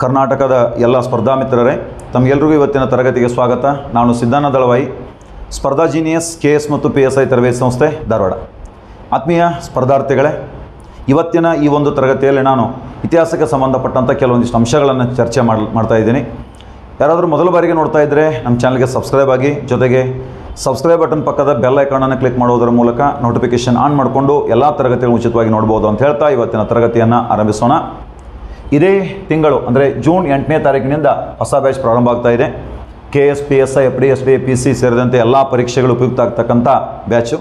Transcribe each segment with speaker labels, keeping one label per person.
Speaker 1: ಕರ್ನಾಟಕದ ಎಲ್ಲ ಸ್ಪರ್ಧಾ ಮಿತ್ರರೇ ತಮಗೆಲ್ಲರಿಗೂ ಇವತ್ತಿನ ತರಗತಿಗೆ ಸ್ವಾಗತ ನಾನು ಸಿದ್ಧಾನ ದಳವಾಯಿ ಸ್ಪರ್ಧಾ ಜೀನಿಯಸ್ ಕೆ ಎಸ್ ಮತ್ತು ಪಿ ಎಸ್ ಐ ತರಬೇತಿ ಸಂಸ್ಥೆ ಧಾರವಾಡ ಆತ್ಮೀಯ ಸ್ಪರ್ಧಾರ್ಥಿಗಳೇ ಇವತ್ತಿನ ಈ ಒಂದು ತರಗತಿಯಲ್ಲಿ ನಾನು ಇತಿಹಾಸಕ್ಕೆ ಸಂಬಂಧಪಟ್ಟಂಥ ಕೆಲವೊಂದಿಷ್ಟು ಅಂಶಗಳನ್ನು ಚರ್ಚೆ ಮಾಡಿ ಮಾಡ್ತಾ ಇದ್ದೀನಿ ಯಾರಾದರೂ ಮೊದಲ ಬಾರಿಗೆ ನೋಡ್ತಾ ಇದ್ದರೆ ನಮ್ಮ ಚಾನಲ್ಗೆ ಸಬ್ಸ್ಕ್ರೈಬ್ ಆಗಿ ಜೊತೆಗೆ ಸಬ್ಸ್ಕ್ರೈಬ್ ಬಟನ್ ಪಕ್ಕದ ಬೆಲ್ ಐಕಾನನ್ನು ಕ್ಲಿಕ್ ಮಾಡೋದರ ಮೂಲಕ ನೋಟಿಫಿಕೇಷನ್ ಆನ್ ಮಾಡಿಕೊಂಡು ಎಲ್ಲ ತರಗತಿಗಳು ಉಚಿತವಾಗಿ ನೋಡ್ಬೋದು ಅಂತ ಹೇಳ್ತಾ ಇವತ್ತಿನ ತರಗತಿಯನ್ನು ಆರಂಭಿಸೋಣ ಇದೇ ತಿಂಗಳು ಅಂದರೆ ಜೂನ್ ಎಂಟನೇ ತಾರೀಕಿನಿಂದ ಹೊಸ ಬ್ಯಾಚ್ ಪ್ರಾರಂಭ ಆಗ್ತಾ ಇದೆ K S P S I F D S D P C ಸೇರಿದಂತೆ ಎಲ್ಲ ಪರೀಕ್ಷೆಗಳು ಉಪಯುಕ್ತ ಆಗ್ತಕ್ಕಂಥ ಬ್ಯಾಚು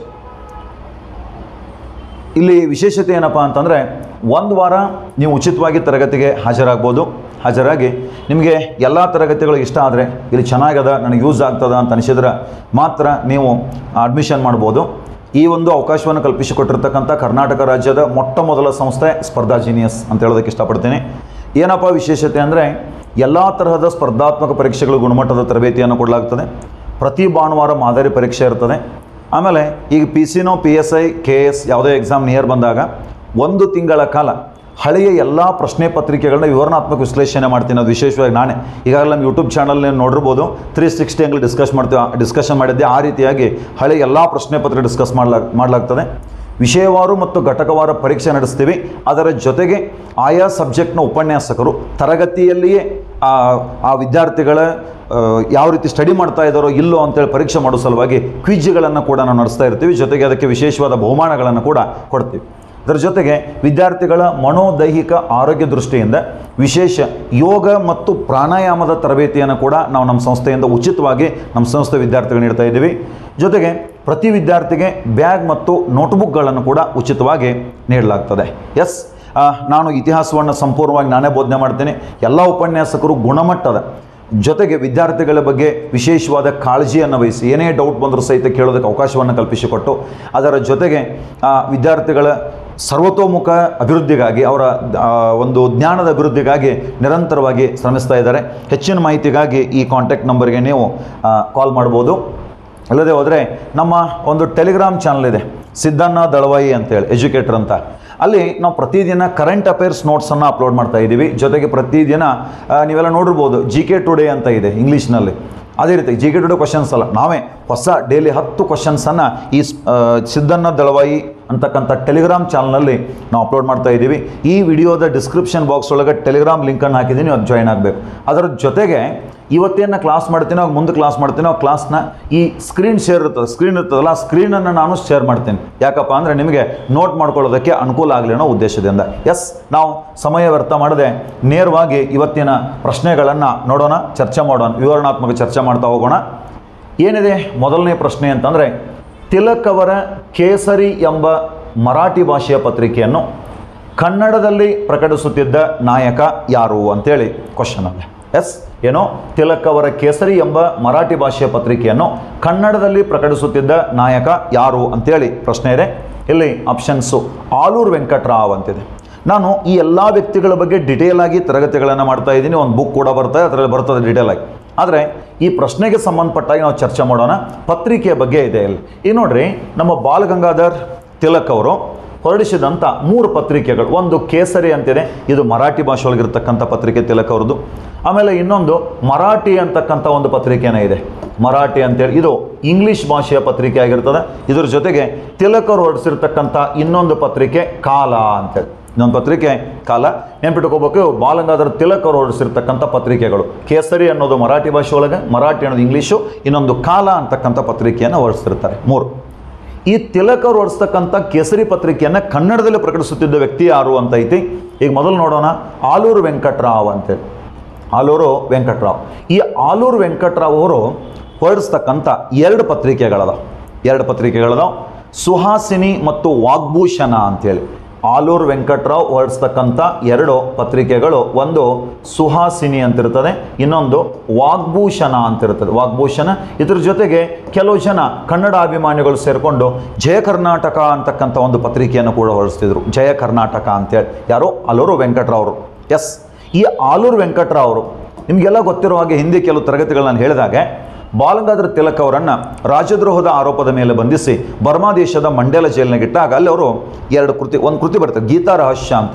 Speaker 1: ಇಲ್ಲಿ ವಿಶೇಷತೆ ಏನಪ್ಪ ಅಂತಂದರೆ ಒಂದು ವಾರ ನೀವು ಉಚಿತವಾಗಿ ತರಗತಿಗೆ ಹಾಜರಾಗ್ಬೋದು ಹಾಜರಾಗಿ ನಿಮಗೆ ಎಲ್ಲ ತರಗತಿಗಳು ಇಷ್ಟ ಆದರೆ ಇಲ್ಲಿ ಚೆನ್ನಾಗದ ನನಗೆ ಯೂಸ್ ಆಗ್ತದ ಅಂತ ಅನಿಸಿದ್ರೆ ಮಾತ್ರ ನೀವು ಅಡ್ಮಿಷನ್ ಮಾಡ್ಬೋದು ಈ ಒಂದು ಅವಕಾಶವನ್ನು ಕಲ್ಪಿಸಿಕೊಟ್ಟಿರ್ತಕ್ಕಂಥ ಕರ್ನಾಟಕ ರಾಜ್ಯದ ಮೊಟ್ಟ ಮೊದಲ ಸಂಸ್ಥೆ ಸ್ಪರ್ಧಾ ಜೀನಿಯಸ್ ಅಂತ ಹೇಳೋದಕ್ಕೆ ಇಷ್ಟಪಡ್ತೀನಿ ಏನಪ್ಪ ವಿಶೇಷತೆ ಅಂದರೆ ಎಲ್ಲ ತರಹದ ಸ್ಪರ್ಧಾತ್ಮಕ ಪರೀಕ್ಷೆಗಳು ಗುಣಮಟ್ಟದ ತರಬೇತಿಯನ್ನು ಕೊಡಲಾಗ್ತದೆ ಪ್ರತಿ ಭಾನುವಾರ ಮಾದರಿ ಪರೀಕ್ಷೆ ಇರ್ತದೆ ಆಮೇಲೆ ಈಗ ಪಿ ಸಿನೋ P S I K S ಯಾವುದೇ ಎಕ್ಸಾಮ್ ನಿಯರ್ ಬಂದಾಗ ಒಂದು ತಿಂಗಳ ಕಾಲ ಹಳೆಯ ಎಲ್ಲ ಪ್ರಶ್ನೆ ಪತ್ರಿಕೆಗಳನ್ನ ವಿವರಣಾತ್ಮಕ ವಿಶ್ಲೇಷಣೆ ಮಾಡ್ತೀನಿ ಅದು ವಿಶೇಷವಾಗಿ ನಾನೇ ಈಗಾಗಲೇ ನಮ್ಮ ಯೂಟ್ಯೂಬ್ ಚಾನಲ್ ನೀವು ನೋಡಿರ್ಬೋದು ತ್ರೀ ಸಿಕ್ಸ್ಟಿ ಅಂಗಲ್ ಡಿಸ್ಕಸ್ ಮಾಡ್ತೀವಿ ಡಿಸ್ಕಷನ್ ಮಾಡಿದ್ದೆ ಆ ರೀತಿಯಾಗಿ ಹಳೆಯ ಎಲ್ಲ ಪ್ರಶ್ನೆ ಪತ್ರಿಕೆ ಡಿಸ್ಕಸ್ ಮಾಡಲಾ ಮಾಡಲಾಗ್ತದೆ ವಿಷಯವಾರು ಮತ್ತು ಘಟಕವಾರ ಪರೀಕ್ಷೆ ನಡೆಸ್ತೀವಿ ಅದರ ಜೊತೆಗೆ ಆಯಾ ಸಬ್ಜೆಕ್ಟ್ನ ಉಪನ್ಯಾಸಕರು ತರಗತಿಯಲ್ಲಿಯೇ ಆ ಆ ವಿದ್ಯಾರ್ಥಿಗಳ ಆ, ಯಾವ ರೀತಿ ಸ್ಟಡಿ ಮಾಡ್ತಾ ಇದ್ದಾರೋ ಇಲ್ಲೋ ಅಂತೇಳಿ ಪರೀಕ್ಷೆ ಮಾಡೋ ಸಲುವಾಗಿ ಕ್ವಿಜ್ಗಳನ್ನು ಕೂಡ ನಾವು ನಡೆಸ್ತಾ ಇರ್ತೀವಿ ಜೊತೆಗೆ ಅದಕ್ಕೆ ವಿಶೇಷವಾದ ಬಹುಮಾನಗಳನ್ನು ಕೂಡ ಕೊಡ್ತೀವಿ ಅದರ ಜೊತೆಗೆ ವಿದ್ಯಾರ್ಥಿಗಳ ಮನೋದೈಹಿಕ ಆರೋಗ್ಯ ದೃಷ್ಟಿಯಿಂದ ವಿಶೇಷ ಯೋಗ ಮತ್ತು ಪ್ರಾಣಾಯಾಮದ ತರಬೇತಿಯನ್ನು ಕೂಡ ನಾವು ನಮ್ಮ ಸಂಸ್ಥೆಯಿಂದ ಉಚಿತವಾಗಿ ನಮ್ಮ ಸಂಸ್ಥೆ ವಿದ್ಯಾರ್ಥಿಗಳು ನೀಡ್ತಾ ಇದ್ದೀವಿ ಜೊತೆಗೆ ಪ್ರತಿ ವಿದ್ಯಾರ್ಥಿಗೆ ಬ್ಯಾಗ್ ಮತ್ತು ನೋಟ್ಬುಕ್ಗಳನ್ನು ಕೂಡ ಉಚಿತವಾಗಿ ನೀಡಲಾಗ್ತದೆ ಎಸ್ ಆ, ನಾನು ಇತಿಹಾಸವನ್ನು ಸಂಪೂರ್ಣವಾಗಿ ನಾನೇ ಬೋಧನೆ ಮಾಡ್ತೇನೆ ಎಲ್ಲ ಉಪನ್ಯಾಸಕರು ಗುಣಮಟ್ಟದ ಜೊತೆಗೆ ವಿದ್ಯಾರ್ಥಿಗಳ ಬಗ್ಗೆ ವಿಶೇಷವಾದ ಕಾಳಜಿಯನ್ನು ವಹಿಸಿ ಏನೇ ಡೌಟ್ ಬಂದರೂ ಸಹಿತ ಕೇಳೋದಕ್ಕೆ ಅವಕಾಶವನ್ನು ಕಲ್ಪಿಸಿಕೊಟ್ಟು ಅದರ ಜೊತೆಗೆ ಆ, ವಿದ್ಯಾರ್ಥಿಗಳ ಸರ್ವತೋಮುಖ ಅಭಿವೃದ್ಧಿಗಾಗಿ ಅವರ ಆ, ಒಂದು ಜ್ಞಾನದ ಅಭಿವೃದ್ಧಿಗಾಗಿ ನಿರಂತರವಾಗಿ ಶ್ರಮಿಸ್ತಾ ಇದ್ದಾರೆ ಹೆಚ್ಚಿನ ಮಾಹಿತಿಗಾಗಿ ಈ ಕಾಂಟ್ಯಾಕ್ಟ್ ನಂಬರ್ಗೆ ನೀವು ಕಾಲ್ ಮಾಡ್ಬೋದು ಅಲ್ಲದೆ ಹೋದರೆ ನಮ್ಮ ಒಂದು ಟೆಲಿಗ್ರಾಮ್ ಚಾನಲ್ ಇದೆ ಸಿದ್ದಣ್ಣ ದಳವಾಯಿ ಅಂತೇಳಿ ಎಜುಕೇಟರ್ ಅಂತ ಅಲ್ಲಿ ನಾವು ಪ್ರತಿದಿನ ಕರೆಂಟ್ ಅಫೇರ್ಸ್ ನೋಟ್ಸನ್ನು ಅಪ್ಲೋಡ್ ಮಾಡ್ತಾ ಇದ್ದೀವಿ ಜೊತೆಗೆ ಪ್ರತಿದಿನ ಆ, ನೀವೆಲ್ಲ ನೋಡಿರ್ಬೋದು ಜಿ ಕೆ ಟುಡೇ ಅಂತ ಇದೆ ಇಂಗ್ಲೀಷ್ನಲ್ಲಿ ಅದೇ ರೀತಿ ಜಿ ಕೆ ಟುಡೇ ಕ್ವಶನ್ಸ್ ಅಲ್ಲ ನಾವೇ ಹೊಸ ಡೈಲಿ ಹತ್ತು ಕ್ವಶನ್ಸನ್ನು ಈ ಸ್- ಆ, ಸಿದ್ದಣ್ಣ ದಳವಾಯಿ ಅಂತಕ್ಕಂಥ ಟೆಲಿಗ್ರಾಮ್ ಚಾನಲ್ನಲ್ಲಿ ನಾವು ಅಪ್ಲೋಡ್ ಮಾಡ್ತಾ ಇದ್ದೀವಿ ಈ ವಿಡಿಯೋದ ಡಿಸ್ಕ್ರಿಪ್ಷನ್ ಬಾಕ್ಸ್ ಒಳಗೆ ಟೆಲಿಗ್ರಾಮ್ ಲಿಂಕನ್ನು ಹಾಕಿದ್ದೀನಿ ಅದು ಜಾಯ್ನ್ ಆಗಬೇಕು ಅದರ ಜೊತೆಗೆ ಇವತ್ತೇನು ಕ್ಲಾಸ್ ಮಾಡ್ತೀನೋ ಅವಾಗ ಮುಂದೆ ಕ್ಲಾಸ್ ಮಾಡ್ತೀನೋ ಆ ಕ್ಲಾಸ್ನ ಈ ಸ್ಕ್ರೀನ್ ಶೇರ್ ಇರ್ತದೆ ಸ್ಕ್ರೀನ್ ಇರ್ತದಲ್ಲ ಆ ಸ್ಕ್ರೀನನ್ನು ನಾನು ಶೇರ್ ಮಾಡ್ತೀನಿ ಯಾಕಪ್ಪ ಅಂದರೆ ನಿಮಗೆ ನೋಟ್ ಮಾಡ್ಕೊಳ್ಳೋದಕ್ಕೆ ಅನುಕೂಲ ಆಗಲಿ ಅನ್ನೋ ಉದ್ದೇಶದಿಂದ ಎಸ್ ನಾವು ಸಮಯ ವ್ಯರ್ಥ ಮಾಡದೆ ನೇರವಾಗಿ ಇವತ್ತಿನ ಪ್ರಶ್ನೆಗಳನ್ನು ನೋಡೋಣ ಚರ್ಚೆ ಮಾಡೋಣ ವಿವರಣಾತ್ಮಕ ಚರ್ಚೆ ಮಾಡ್ತಾ ಹೋಗೋಣ ಏನಿದೆ ಮೊದಲನೇ ಪ್ರಶ್ನೆ ಅಂತಂದರೆ ತಿಲಕ್ ಅವರ ಕೇಸರಿ ಎಂಬ ಮರಾಠಿ ಭಾಷೆಯ ಪತ್ರಿಕೆಯನ್ನು ಕನ್ನಡದಲ್ಲಿ ಪ್ರಕಟಿಸುತ್ತಿದ್ದ ನಾಯಕ ಯಾರು ಅಂತೇಳಿ ಕ್ವಶನ್ ಅಲ್ಲ ಎಸ್ ಏನೋ ತಿಲಕ್ ಅವರ ಕೇಸರಿ ಎಂಬ ಮರಾಠಿ ಭಾಷೆಯ ಪತ್ರಿಕೆಯನ್ನು ಕನ್ನಡದಲ್ಲಿ ಪ್ರಕಟಿಸುತ್ತಿದ್ದ ನಾಯಕ ಯಾರು ಅಂತೇಳಿ ಪ್ರಶ್ನೆ ಇದೆ ಇಲ್ಲಿ ಆಪ್ಷನ್ಸು ಆಲೂರು ವೆಂಕಟರಾವ್ ಅಂತಿದೆ ನಾನು ಈ ಎಲ್ಲ ವ್ಯಕ್ತಿಗಳ ಬಗ್ಗೆ ಡಿಟೇಲ್ ಆಗಿ ತರಗತಿಗಳನ್ನು ಮಾಡ್ತಾ ಇದ್ದೀನಿ ಒಂದು ಬುಕ್ ಕೂಡ ಬರ್ತದೆ ಅದರಲ್ಲಿ ಬರ್ತದೆ ಡಿಟೇಲ್ ಆಗಿ ಆದರೆ ಈ ಪ್ರಶ್ನೆಗೆ ಸಂಬಂಧಪಟ್ಟಾಗಿ ನಾವು ಚರ್ಚೆ ಮಾಡೋಣ ಪತ್ರಿಕೆಯ ಬಗ್ಗೆ ಇದೆ ಇಲ್ಲಿ ಈಗ ನೋಡ್ರಿ ನಮ್ಮ ಬಾಲಗಂಗಾಧರ್ ತಿಲಕ್ ಅವರು ಹೊರಡಿಸಿದಂಥ ಮೂರು ಪತ್ರಿಕೆಗಳು ಒಂದು ಕೇಸರಿ ಅಂತಿದೆ ಇದು ಮರಾಠಿ ಭಾಷೆ ಒಳಗಿರ್ತಕ್ಕಂಥ ಪತ್ರಿಕೆ ತಿಲಕ್ ಅವ್ರದ್ದು ಆಮೇಲೆ ಇನ್ನೊಂದು ಮರಾಠಿ ಅಂತಕ್ಕಂಥ ಒಂದು ಪತ್ರಿಕೆನೇ ಇದೆ ಮರಾಠಿ ಅಂತೇಳಿ ಇದು ಇಂಗ್ಲಿಷ್ ಭಾಷೆಯ ಪತ್ರಿಕೆ ಆಗಿರ್ತದೆ ಇದ್ರ ಜೊತೆಗೆ ತಿಲಕ್ ಅವರು ಹೊರಡಿಸಿರ್ತಕ್ಕಂಥ ಇನ್ನೊಂದು ಪತ್ರಿಕೆ ಕಾಲ ಅಂತೇಳಿ ಇನ್ನೊಂದು ಪತ್ರಿಕೆ ಕಾಲ ನೆನ್ಪಿಟ್ಕೋಬೇಕು ಬಾಲಗಂಗಾಧರ ತಿಲಕ್ ಅವರು ಹೊರಡಿಸಿರ್ತಕ್ಕಂಥ ಪತ್ರಿಕೆಗಳು ಕೇಸರಿ ಅನ್ನೋದು ಮರಾಠಿ ಭಾಷೆ ಒಳಗೆ ಮರಾಠಿ ಅನ್ನೋದು ಇಂಗ್ಲೀಷು ಇನ್ನೊಂದು ಕಾಲ ಅಂತಕ್ಕಂಥ ಪತ್ರಿಕೆಯನ್ನು ಹೊರಡಿಸಿರ್ತಾರೆ ಮೂರು ಈ ತಿಲಕ್ ಅವರು ಹೊರಡಿಸ್ತಕ್ಕಂಥ ಕೇಸರಿ ಪತ್ರಿಕೆಯನ್ನು ಕನ್ನಡದಲ್ಲಿ ಪ್ರಕಟಿಸುತ್ತಿದ್ದ ವ್ಯಕ್ತಿ ಯಾರು ಅಂತ ಐತಿ ಈಗ ಮೊದಲು ನೋಡೋಣ ಆಲೂರು ವೆಂಕಟರಾವ್ ಅಂತೇಳಿ ಆಲೂರು ವೆಂಕಟರಾವ್ ಈ ಆಲೂರು ವೆಂಕಟರಾವ್ ಅವರು ಹೊರಡಿಸ್ತಕ್ಕಂಥ ಎರಡು ಪತ್ರಿಕೆಗಳದಾವ ಎರಡು ಪತ್ರಿಕೆಗಳದಾವ ಸುಹಾಸಿನಿ ಮತ್ತು ವಾಗ್ಭೂಷಣ ಅಂತೇಳಿ ಆಲೂರು ವೆಂಕಟರಾವ್ ಹೊರಡಿಸ್ತಕ್ಕಂಥ ಎರಡು ಪತ್ರಿಕೆಗಳು ಒಂದು ಸುಹಾಸಿನಿ ಅಂತಿರ್ತದೆ ಇನ್ನೊಂದು ವಾಗ್ಭೂಷಣ ಅಂತಿರ್ತದೆ ವಾಗ್ಭೂಷಣ ಇದ್ರ ಜೊತೆಗೆ ಕೆಲವು ಜನ ಕನ್ನಡ ಅಭಿಮಾನಿಗಳು ಸೇರಿಕೊಂಡು ಜಯ ಕರ್ನಾಟಕ ಅಂತಕ್ಕಂಥ ಒಂದು ಪತ್ರಿಕೆಯನ್ನು ಕೂಡ ಹೊರಡಿಸ್ತಿದ್ರು ಜಯ ಕರ್ನಾಟಕ ಅಂತೇಳಿ ಯಾರು ಆಲೂರು ವೆಂಕಟರಾವ್ ಅವರು ಎಸ್ ಈ ಆಲೂರು ವೆಂಕಟರಾವ್ ಅವರು ನಿಮಗೆಲ್ಲ ಗೊತ್ತಿರೋ ಹಾಗೆ ಹಿಂದೆ ಕೆಲವು ತರಗತಿಗಳು ನಾನು ಹೇಳಿದಾಗೆ ಬಾಲಗಂಗಾಧರ ತಿಲಕ್ ಅವರನ್ನು ರಾಜದ್ರೋಹದ ಆರೋಪದ ಮೇಲೆ ಬಂಧಿಸಿ ಬರ್ಮಾ ದೇಶದ ಮಂಡ್ಯಲ ಜೈಲಿನಾಗಿಟ್ಟಾಗ ಅಲ್ಲಿ ಅವರು ಎರಡು ಕೃತಿ ಒಂದು ಕೃತಿ ಬರ್ತದೆ ಗೀತಾ ರಹಸ್ಯ ಅಂತ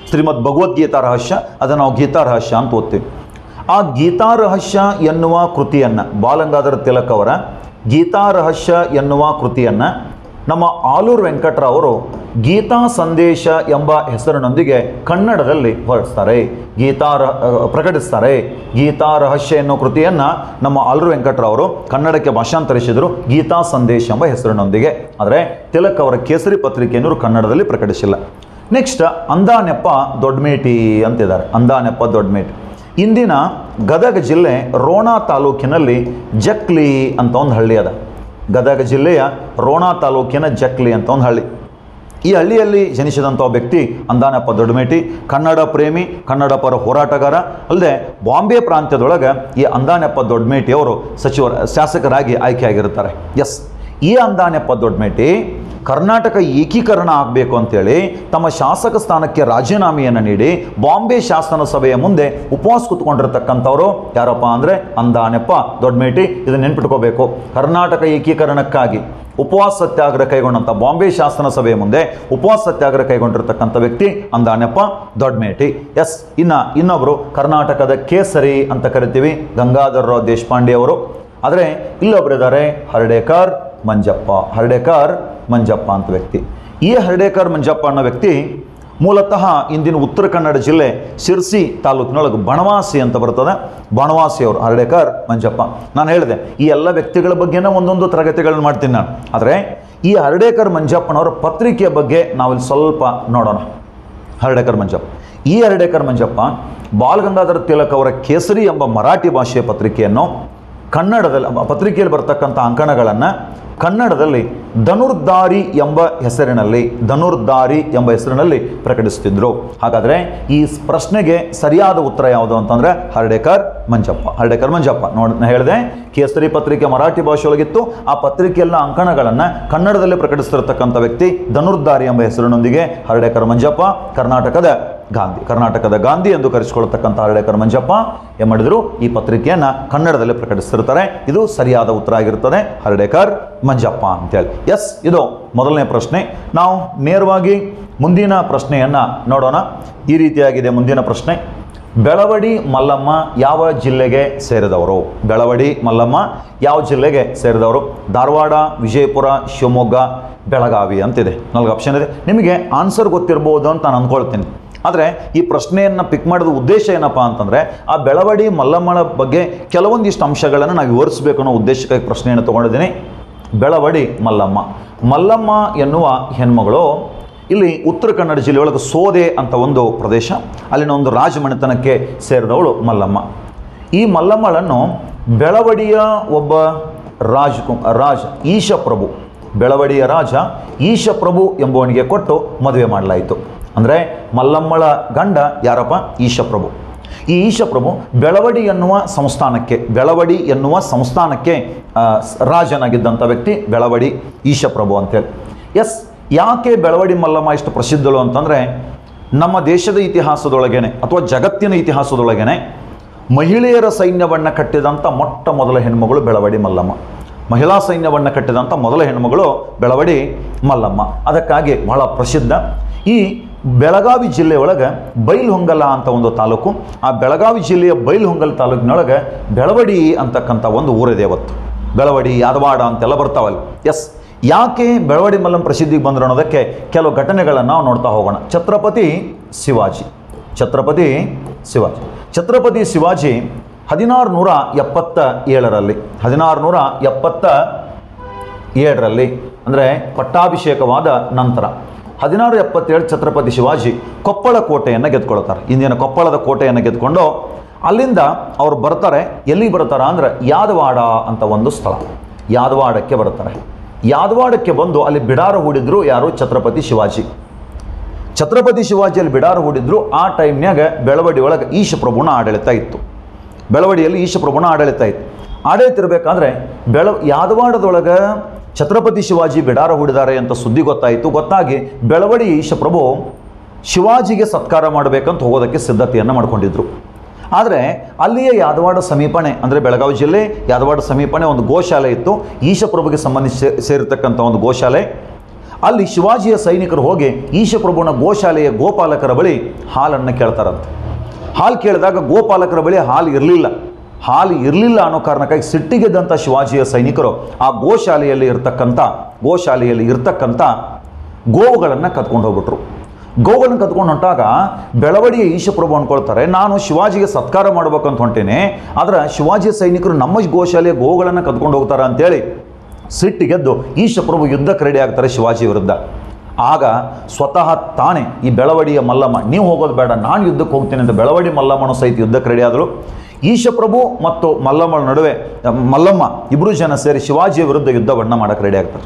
Speaker 1: ಶ್ರೀಮದ್ ಭಗವದ್ಗೀತಾ ರಹಸ್ಯ ಅದನ್ನು ನಾವು ಗೀತಾ ರಹಸ್ಯ ಅಂತ ಓದ್ತೀವಿ ಆ ಗೀತಾ ರಹಸ್ಯ ಎನ್ನುವ ಕೃತಿಯನ್ನು ಬಾಲಂಗಾಧರ ತಿಲಕ್ ಅವರ ಗೀತಾ ರಹಸ್ಯ ಎನ್ನುವ ಕೃತಿಯನ್ನು ನಮ್ಮ ಆಲೂರು ವೆಂಕಟರಾವ್ ಅವರು ಗೀತಾ ಸಂದೇಶ ಎಂಬ ಹೆಸರಿನೊಂದಿಗೆ ಕನ್ನಡದಲ್ಲಿ ಹೊರಡಿಸ್ತಾರೆ ಗೀತಾ ರ- ಅಹ್, ಪ್ರಕಟಿಸ್ತಾರೆ ಗೀತಾ ರಹಸ್ಯ ಎನ್ನುವ ಕೃತಿಯನ್ನು ನಮ್ಮ ಆಲೂರು ವೆಂಕಟರಾವ್ ಅವರು ಕನ್ನಡಕ್ಕೆ ಭಾಷಾಂತರಿಸಿದರು ಗೀತಾ ಸಂದೇಶ ಎಂಬ ಹೆಸರಿನೊಂದಿಗೆ ಆದರೆ ತಿಲಕ್ ಅವರ ಕೇಸರಿ ಪತ್ರಿಕೆಯನ್ನು ಇವರು ಕನ್ನಡದಲ್ಲಿ ಪ್ರಕಟಿಸಿಲ್ಲ ನೆಕ್ಸ್ಟ್ ಅಂದಾನೆಪ್ಪ ದೊಡ್ಡಮೇಟಿ ಅಂತಿದ್ದಾರೆ ಅಂದಾನೆಪ್ಪ ದೊಡ್ಡಮೇಟಿ ಇಂದಿನ ಗದಗ ಜಿಲ್ಲೆ ರೋಣ ತಾಲೂಕಿನಲ್ಲಿ ಜಕ್ಲಿ ಅಂತ ಒಂದು ಹಳ್ಳಿ ಅದ ಗದಗ ಜಿಲ್ಲೆಯ ರೋಣ ತಾಲೂಕಿನ ಜಕ್ಲಿ ಅಂತ ಒಂದು ಹಳ್ಳಿ ಈ ಹಳ್ಳಿಯಲ್ಲಿ ಜನಿಸಿದಂಥ ಒಬ್ಬ ವ್ಯಕ್ತಿ ಅಂದಾನಪ್ಪ ದೊಡ್ಡಮೇಟಿ ಕನ್ನಡ ಪ್ರೇಮಿ ಕನ್ನಡ ಪರ ಹೋರಾಟಗಾರ ಅಲ್ಲದೆ ಬಾಂಬೆ ಪ್ರಾಂತ್ಯದೊಳಗೆ ಈ ಅಂದಾನಪ್ಪ ದೊಡ್ಡಮೇಟಿ ಅವರು ಸಚಿವರ ಶಾಸಕರಾಗಿ ಆಯ್ಕೆಯಾಗಿರ್ತಾರೆ ಎಸ್ ಈ ಅಂದಾನಪ್ಪ ದೊಡ್ಡಮೇಟಿ ಕರ್ನಾಟಕ ಏಕೀಕರಣ ಆಗಬೇಕು ಅಂತೇಳಿ ತಮ್ಮ ಶಾಸಕ ಸ್ಥಾನಕ್ಕೆ ರಾಜೀನಾಮೆಯನ್ನು ನೀಡಿ ಬಾಂಬೆ ಶಾಸನ ಸಭೆಯ ಮುಂದೆ ಉಪವಾಸ ಕೂತ್ಕೊಂಡಿರ್ತಕ್ಕಂಥವ್ರು ಯಾರಪ್ಪ ಅಂದರೆ ಅಂದಾನೆಪ್ಪ ದೊಡ್ಡಮೇಟಿ ಇದನ್ನ ನೆನ್ಪಿಟ್ಕೋಬೇಕು ಕರ್ನಾಟಕ ಏಕೀಕರಣಕ್ಕಾಗಿ ಉಪವಾಸ ಸತ್ಯಾಗ್ರಹ ಕೈಗೊಂಡಂಥ ಬಾಂಬೆ ಶಾಸನ ಸಭೆಯ ಮುಂದೆ ಉಪವಾಸ ಸತ್ಯಾಗ್ರಹ ಕೈಗೊಂಡಿರ್ತಕ್ಕಂಥ ವ್ಯಕ್ತಿ ಅಂದಾನೆಪ್ಪ ದೊಡ್ಡಮೇಟಿ ಎಸ್ ಇನ್ನು ಇನ್ನೊಬ್ಬರು ಕರ್ನಾಟಕದ ಕೇಸರಿ ಅಂತ ಕರಿತೀವಿ ಗಂಗಾಧರರಾವ್ ದೇಶಪಾಂಡೆ ಅವರು ಆದರೆ ಇಲ್ಲೊಬ್ರು ಇದ್ದಾರೆ ಹರ್ಡೇಕರ್ ಮಂಜಪ್ಪ ಹರ್ಡೇಕರ್ ಮಂಜಪ್ಪ ಅಂತ ವ್ಯಕ್ತಿ ಈ ಹರ್ಡೇಕರ್ ಮಂಜಪ್ಪ ಅನ್ನೋ ವ್ಯಕ್ತಿ ಮೂಲತಃ ಇಂದಿನ ಉತ್ತರ ಕನ್ನಡ ಜಿಲ್ಲೆ ಶಿರ್ಸಿ ತಾಲೂಕಿನೊಳಗೆ ಬಣವಾಸಿ ಅಂತ ಬರ್ತದೆ ಬಣವಾಸಿ ಅವರು ಹರ್ಡೇಕರ್ ಮಂಜಪ್ಪ ನಾನು ಹೇಳಿದೆ ಈ ಎಲ್ಲ ವ್ಯಕ್ತಿಗಳ ಬಗ್ಗೆನೇ ಒಂದೊಂದು ತರಗತಿಗಳನ್ನ ಮಾಡ್ತೀನಿ ನಾನು ಆದರೆ ಈ ಹರ್ಡೇಕರ್ ಮಂಜಪ್ಪನವರ ಪತ್ರಿಕೆಯ ಬಗ್ಗೆ ನಾವಿಲ್ಲಿ ಸ್ವಲ್ಪ ನೋಡೋಣ ಹರ್ಡೇಕರ್ ಮಂಜಪ್ಪ ಈ ಹರ್ಡೇಕರ್ ಮಂಜಪ್ಪ ಬಾಲಗಂಗಾಧರ ತಿಲಕ್ ಅವರ ಕೇಸರಿ ಎಂಬ ಮರಾಠಿ ಭಾಷೆಯ ಪತ್ರಿಕೆಯನ್ನು ಕನ್ನಡದಲ್ಲಿ ಆ ಪತ್ರಿಕೆಯಲ್ಲಿ ಬರ್ತಕ್ಕಂಥ ಅಂಕಣಗಳನ್ನು ಕನ್ನಡದಲ್ಲಿ ಧನುರ್ಧಾರಿ ಎಂಬ ಹೆಸರಿನಲ್ಲಿ ಧನುರ್ಧಾರಿ ಎಂಬ ಹೆಸರಿನಲ್ಲಿ ಪ್ರಕಟಿಸುತ್ತಿದ್ದರು ಹಾಗಾದರೆ ಈ ಸ್- ಪ್ರಶ್ನೆಗೆ ಸರಿಯಾದ ಉತ್ತರ ಯಾವುದು ಅಂತಂದರೆ ಹರ್ಡೇಕರ್ ಮಂಜಪ್ಪ ಹರ್ಡೇಕರ್ ಮಂಜಪ್ಪ ನೋಡಿ ನಾನು ಹೇಳಿದೆ ಕೇಸರಿ ಪತ್ರಿಕೆ ಮರಾಠಿ ಭಾಷೆಯೊಳಗಿತ್ತು ಆ ಪತ್ರಿಕೆಯಲ್ಲ ಅಂಕಣಗಳನ್ನು ಕನ್ನಡದಲ್ಲಿ ಪ್ರಕಟಿಸ್ತಿರತಕ್ಕಂಥ ವ್ಯಕ್ತಿ ಧನುರ್ಧಾರಿ ಎಂಬ ಹೆಸರಿನೊಂದಿಗೆ ಹರ್ಡೇಕರ್ ಮಂಜಪ್ಪ ಕರ್ನಾಟಕದ ಗಾಂಧಿ ಕರ್ನಾಟಕದ ಗಾಂಧಿ ಎಂದು ಕರೆಸಿಕೊಳ್ಳತಕ್ಕಂಥ ಹರ್ಡೇಕರ್ ಮಂಜಪ್ಪ ಏನ್ ಮಾಡಿದ್ರು ಈ ಪತ್ರಿಕೆಯನ್ನು ಕನ್ನಡದಲ್ಲಿ ಪ್ರಕಟಿಸ್ತಿರ್ತಾರೆ ಇದು ಸರಿಯಾದ ಉತ್ತರ ಆಗಿರ್ತದೆ ಹರ್ಡೇಕರ್ ಮಂಜಪ್ಪ ಅಂತೇಳಿ ಎಸ್ ಇದು ಮೊದಲನೇ ಪ್ರಶ್ನೆ ನಾವು ನೇರವಾಗಿ ಮುಂದಿನ ಪ್ರಶ್ನೆಯನ್ನು ನೋಡೋಣ ಈ ರೀತಿಯಾಗಿದೆ ಮುಂದಿನ ಪ್ರಶ್ನೆ ಬೆಳವಡಿ ಮಲ್ಲಮ್ಮ ಯಾವ ಜಿಲ್ಲೆಗೆ ಸೇರಿದವರು ಬೆಳವಡಿ ಮಲ್ಲಮ್ಮ ಯಾವ ಜಿಲ್ಲೆಗೆ ಸೇರಿದವರು ಧಾರವಾಡ ವಿಜಯಪುರ ಶಿವಮೊಗ್ಗ ಬೆಳಗಾವಿ ಅಂತಿದೆ ನಾಲ್ಕು ಆಪ್ಷನ್ ಇದೆ ನಿಮಗೆ ಆನ್ಸರ್ ಗೊತ್ತಿರ್ಬೋದು ಅಂತ ನಾನು ಅಂದ್ಕೊಳ್ತೀನಿ ಆದರೆ ಈ ಪ್ರಶ್ನೆಯನ್ನು ಪಿಕ್ ಮಾಡಿದ ಉದ್ದೇಶ ಏನಪ್ಪ ಅಂತಂದರೆ ಆ ಬೆಳವಡಿ ಮಲ್ಲಮ್ಮಳ ಬಗ್ಗೆ ಕೆಲವೊಂದಿಷ್ಟು ಅಂಶಗಳನ್ನು ನಾವು ವಿವರಿಸಬೇಕು ಅನ್ನೋ ಉದ್ದೇಶಕ್ಕಾಗಿ ಪ್ರಶ್ನೆಯನ್ನು ತೊಗೊಂಡಿದ್ದೀನಿ ಬೆಳವಡಿ ಮಲ್ಲಮ್ಮ ಮಲ್ಲಮ್ಮ ಎನ್ನುವ ಹೆಣ್ಮಗಳು ಇಲ್ಲಿ ಉತ್ತರ ಕನ್ನಡ ಜಿಲ್ಲೆಯೊಳಗೆ ಸೋದೆ ಅಂತ ಒಂದು ಪ್ರದೇಶ ಅಲ್ಲಿನ ಒಂದು ರಾಜಮನೆತನಕ್ಕೆ ಸೇರಿದವಳು ಮಲ್ಲಮ್ಮ ಈ ಮಲ್ಲಮ್ಮಳನ್ನು ಬೆಳವಡಿಯ ಒಬ್ಬ ರಾಜ ರಾಜ ಈಶಪ್ರಭು ಬೆಳವಡಿಯ ರಾಜ ಈಶಪ್ರಭು ಎಂಬುವನಿಗೆ ಕೊಟ್ಟು ಮದುವೆ ಮಾಡಲಾಯಿತು ಅಂದರೆ ಮಲ್ಲಮ್ಮಳ ಗಂಡ ಯಾರಪ್ಪ ಈಶಪ್ರಭು ಈ ಈಶಪ್ರಭು ಬೆಳವಡಿ ಎನ್ನುವ ಸಂಸ್ಥಾನಕ್ಕೆ ಬೆಳವಡಿ ಎನ್ನುವ ಸಂಸ್ಥಾನಕ್ಕೆ ಆ, ಸ್- ರಾಜನಾಗಿದ್ದಂಥ ವ್ಯಕ್ತಿ ಬೆಳವಡಿ ಈಶಪ್ರಭು ಅಂತೇಳಿ ಎಸ್ ಯಾಕೆ ಬೆಳವಡಿ ಮಲ್ಲಮ್ಮ ಇಷ್ಟು ಪ್ರಸಿದ್ಧಳು ಅಂತಂದರೆ ನಮ್ಮ ದೇಶದ ಇತಿಹಾಸದೊಳಗೇನೆ ಅಥವಾ ಜಗತ್ತಿನ ಇತಿಹಾಸದೊಳಗೇನೆ ಮಹಿಳೆಯರ ಸೈನ್ಯವನ್ನು ಕಟ್ಟಿದಂಥ ಮೊಟ್ಟ ಮೊದಲ ಹೆಣ್ಮಗಳು ಬೆಳವಡಿ ಮಲ್ಲಮ್ಮ ಮಹಿಳಾ ಸೈನ್ಯವನ್ನು ಕಟ್ಟಿದಂಥ ಮೊದಲ ಹೆಣ್ಮಗಳು ಬೆಳವಡಿ ಮಲ್ಲಮ್ಮ ಅದಕ್ಕಾಗಿ ಬಹಳ ಪ್ರಸಿದ್ಧ ಈ ಬೆಳಗಾವಿ ಜಿಲ್ಲೆಯೊಳಗೆ ಬೈಲ್ಹೊಂಗಲ ಅಂತ ಒಂದು ತಾಲೂಕು ಆ ಬೆಳಗಾವಿ ಜಿಲ್ಲೆಯ ಬೈಲ್ಹೊಂಗಲ ತಾಲೂಕಿನೊಳಗೆ ಬೆಳವಡಿ ಅಂತಕ್ಕಂಥ ಒಂದು ಊರಿದೆ ಅವತ್ತು ಬೆಳವಡಿ ಯಾದವಾಡ ಅಂತೆಲ್ಲ ಬರ್ತಾವಲ್ಲಿ ಎಸ್ ಯಾಕೆ ಬೆಳವಡಿ ಮಲ್ಲಂ ಪ್ರಸಿದ್ಧಿಗೆ ಬಂದರು ಅನ್ನೋದಕ್ಕೆ ಕೆಲವು ಘಟನೆಗಳನ್ನು ನಾವು ನೋಡ್ತಾ ಹೋಗೋಣ ಛತ್ರಪತಿ ಶಿವಾಜಿ ಛತ್ರಪತಿ ಶಿವಾಜಿ ಛತ್ರಪತಿ ಶಿವಾಜಿ ಹದಿನಾರು ನೂರ ಎಪ್ಪತ್ತ ಏಳರಲ್ಲಿ ಹದಿನಾರು ನೂರ ಎಪ್ಪತ್ತ ಏಳರಲ್ಲಿ ಅಂದರೆ ಪಟ್ಟಾಭಿಷೇಕವಾದ ನಂತರ ಹದಿನಾರು ಎಪ್ಪತ್ತೇಳು ಛತ್ರಪತಿ ಶಿವಾಜಿ ಕೊಪ್ಪಳ ಕೋಟೆಯನ್ನು ಗೆದ್ಕೊಳ್ತಾರೆ ಇಂದಿನ ಕೊಪ್ಪಳದ ಕೋಟೆಯನ್ನು ಗೆದ್ಕೊಂಡು ಅಲ್ಲಿಂದ ಅವ್ರು ಬರ್ತಾರೆ ಎಲ್ಲಿಗೆ ಬರ್ತಾರ ಅಂದ್ರೆ ಯಾದವಾಡ ಅಂತ ಒಂದು ಸ್ಥಳ ಯಾದವಾಡಕ್ಕೆ ಬರ್ತಾರೆ ಯಾದವಾಡಕ್ಕೆ ಬಂದು ಅಲ್ಲಿ ಬಿಡಾರ ಹೂಡಿದ್ರು ಯಾರು ಛತ್ರಪತಿ ಶಿವಾಜಿ ಛತ್ರಪತಿ ಶಿವಾಜಿಯಲ್ಲಿ ಬಿಡಾರ ಹೂಡಿದ್ರು ಆ ಟೈಮ್ನ್ಯಾಗ ಬೆಳವಡಿ ಒಳಗೆ ಈಶಪ್ರಭುನ ಆಡಳಿತ ಇತ್ತು ಬೆಳವಡಿಯಲ್ಲಿ ಈಶಪ್ರಭುನ ಆಡಳಿತ ಇತ್ತು ಆಡಳಿತ ಇರಬೇಕಾದ್ರೆ ಬೆಳ ಯಾದವಾಡದೊಳಗೆ ಛತ್ರಪತಿ ಶಿವಾಜಿ ಬಿಡಾರ ಹೂಡಿದ್ದಾರೆ ಅಂತ ಸುದ್ದಿ ಗೊತ್ತಾಯಿತು ಗೊತ್ತಾಗಿ ಬೆಳವಡಿ ಈಶಪ್ರಭು ಶಿವಾಜಿಗೆ ಸತ್ಕಾರ ಮಾಡಬೇಕಂತ ಹೋಗೋದಕ್ಕೆ ಸಿದ್ಧತೆಯನ್ನು ಮಾಡ್ಕೊಂಡಿದ್ರು ಆದರೆ ಅಲ್ಲಿಯೇ ಯಾದವಾಡ ಸಮೀಪನೆ ಅಂದರೆ ಬೆಳಗಾವಿ ಜಿಲ್ಲೆ ಯಾದವಾಡ ಸಮೀಪನೆ ಒಂದು ಗೋಶಾಲೆ ಇತ್ತು ಈಶಪ್ರಭುಗೆ ಸಂಬಂಧಿಸಿ ಸೇರಿರ್ತಕ್ಕಂಥ ಒಂದು ಗೋಶಾಲೆ ಅಲ್ಲಿ ಶಿವಾಜಿಯ ಸೈನಿಕರು ಹೋಗಿ ಈಶಪ್ರಭುನ ಗೋಶಾಲೆಯ ಗೋಪಾಲಕರ ಬಳಿ ಹಾಲನ್ನು ಕೇಳ್ತಾರಂತೆ ಹಾಲು ಕೇಳಿದಾಗ ಗೋಪಾಲಕರ ಬಳಿ ಹಾಲು ಇರಲಿಲ್ಲ ಹಾಲು ಇರಲಿಲ್ಲ ಅನ್ನೋ ಕಾರಣಕ್ಕಾಗಿ ಸಿಟ್ಟಿಗೆದ್ದಂಥ ಶಿವಾಜಿಯ ಸೈನಿಕರು ಆ ಗೋಶಾಲೆಯಲ್ಲಿ ಇರ್ತಕ್ಕಂಥ ಗೋಶಾಲೆಯಲ್ಲಿ ಇರ್ತಕ್ಕಂಥ ಗೋವುಗಳನ್ನು ಕತ್ಕೊಂಡು ಹೋಗ್ಬಿಟ್ರು ಗೋವುಗಳನ್ನು ಕತ್ಕೊಂಡು ಹೊಂಟಾಗ ಬೆಳವಡಿಯ ಈಶಪ್ರಭು ಅನ್ಕೊಳ್ತಾರೆ ನಾನು ಶಿವಾಜಿಗೆ ಸತ್ಕಾರ ಮಾಡ್ಬೇಕಂತ ಹೊಂಟೇನೆ ಆದ್ರೆ ಶಿವಾಜಿಯ ಸೈನಿಕರು ನಮ್ಮ ಗೋಶಾಲೆಯ ಗೋವುಗಳನ್ನು ಕತ್ಕೊಂಡು ಹೋಗ್ತಾರೆ ಅಂತೇಳಿ ಸಿಟ್ಟಿಗೆದ್ದು ಈಶಪ್ರಭು ಯುದ್ಧಕ್ಕೆ ರೆಡಿ ಆಗ್ತಾರೆ ಶಿವಾಜಿ ವಿರುದ್ಧ ಆಗ ಸ್ವತಃ ತಾನೇ ಈ ಬೆಳವಡಿಯ ಮಲ್ಲಮ್ಮ ನೀವು ಹೋಗೋದು ಬೇಡ ನಾನು ಯುದ್ಧಕ್ಕೆ ಹೋಗ್ತೀನಿ ಅಂತ ಬೆಳವಡಿ ಮಲ್ಲಮ್ಮನು ಸಹಿತ ಯುದ್ಧಕ್ಕೆ ರೆಡಿ ಆದರು ಈಶಪ್ರಭು ಮತ್ತು ಮಲ್ಲಮ್ಮಳ ನಡುವೆ ಮಲ್ಲಮ್ಮ ಇಬ್ಬರು ಜನ ಸೇರಿ ಶಿವಾಜಿಯ ವಿರುದ್ಧ ಯುದ್ಧವನ್ನು ಮಾಡಕ್ಕೆ ರೆಡಿ ಆಗ್ತಾರೆ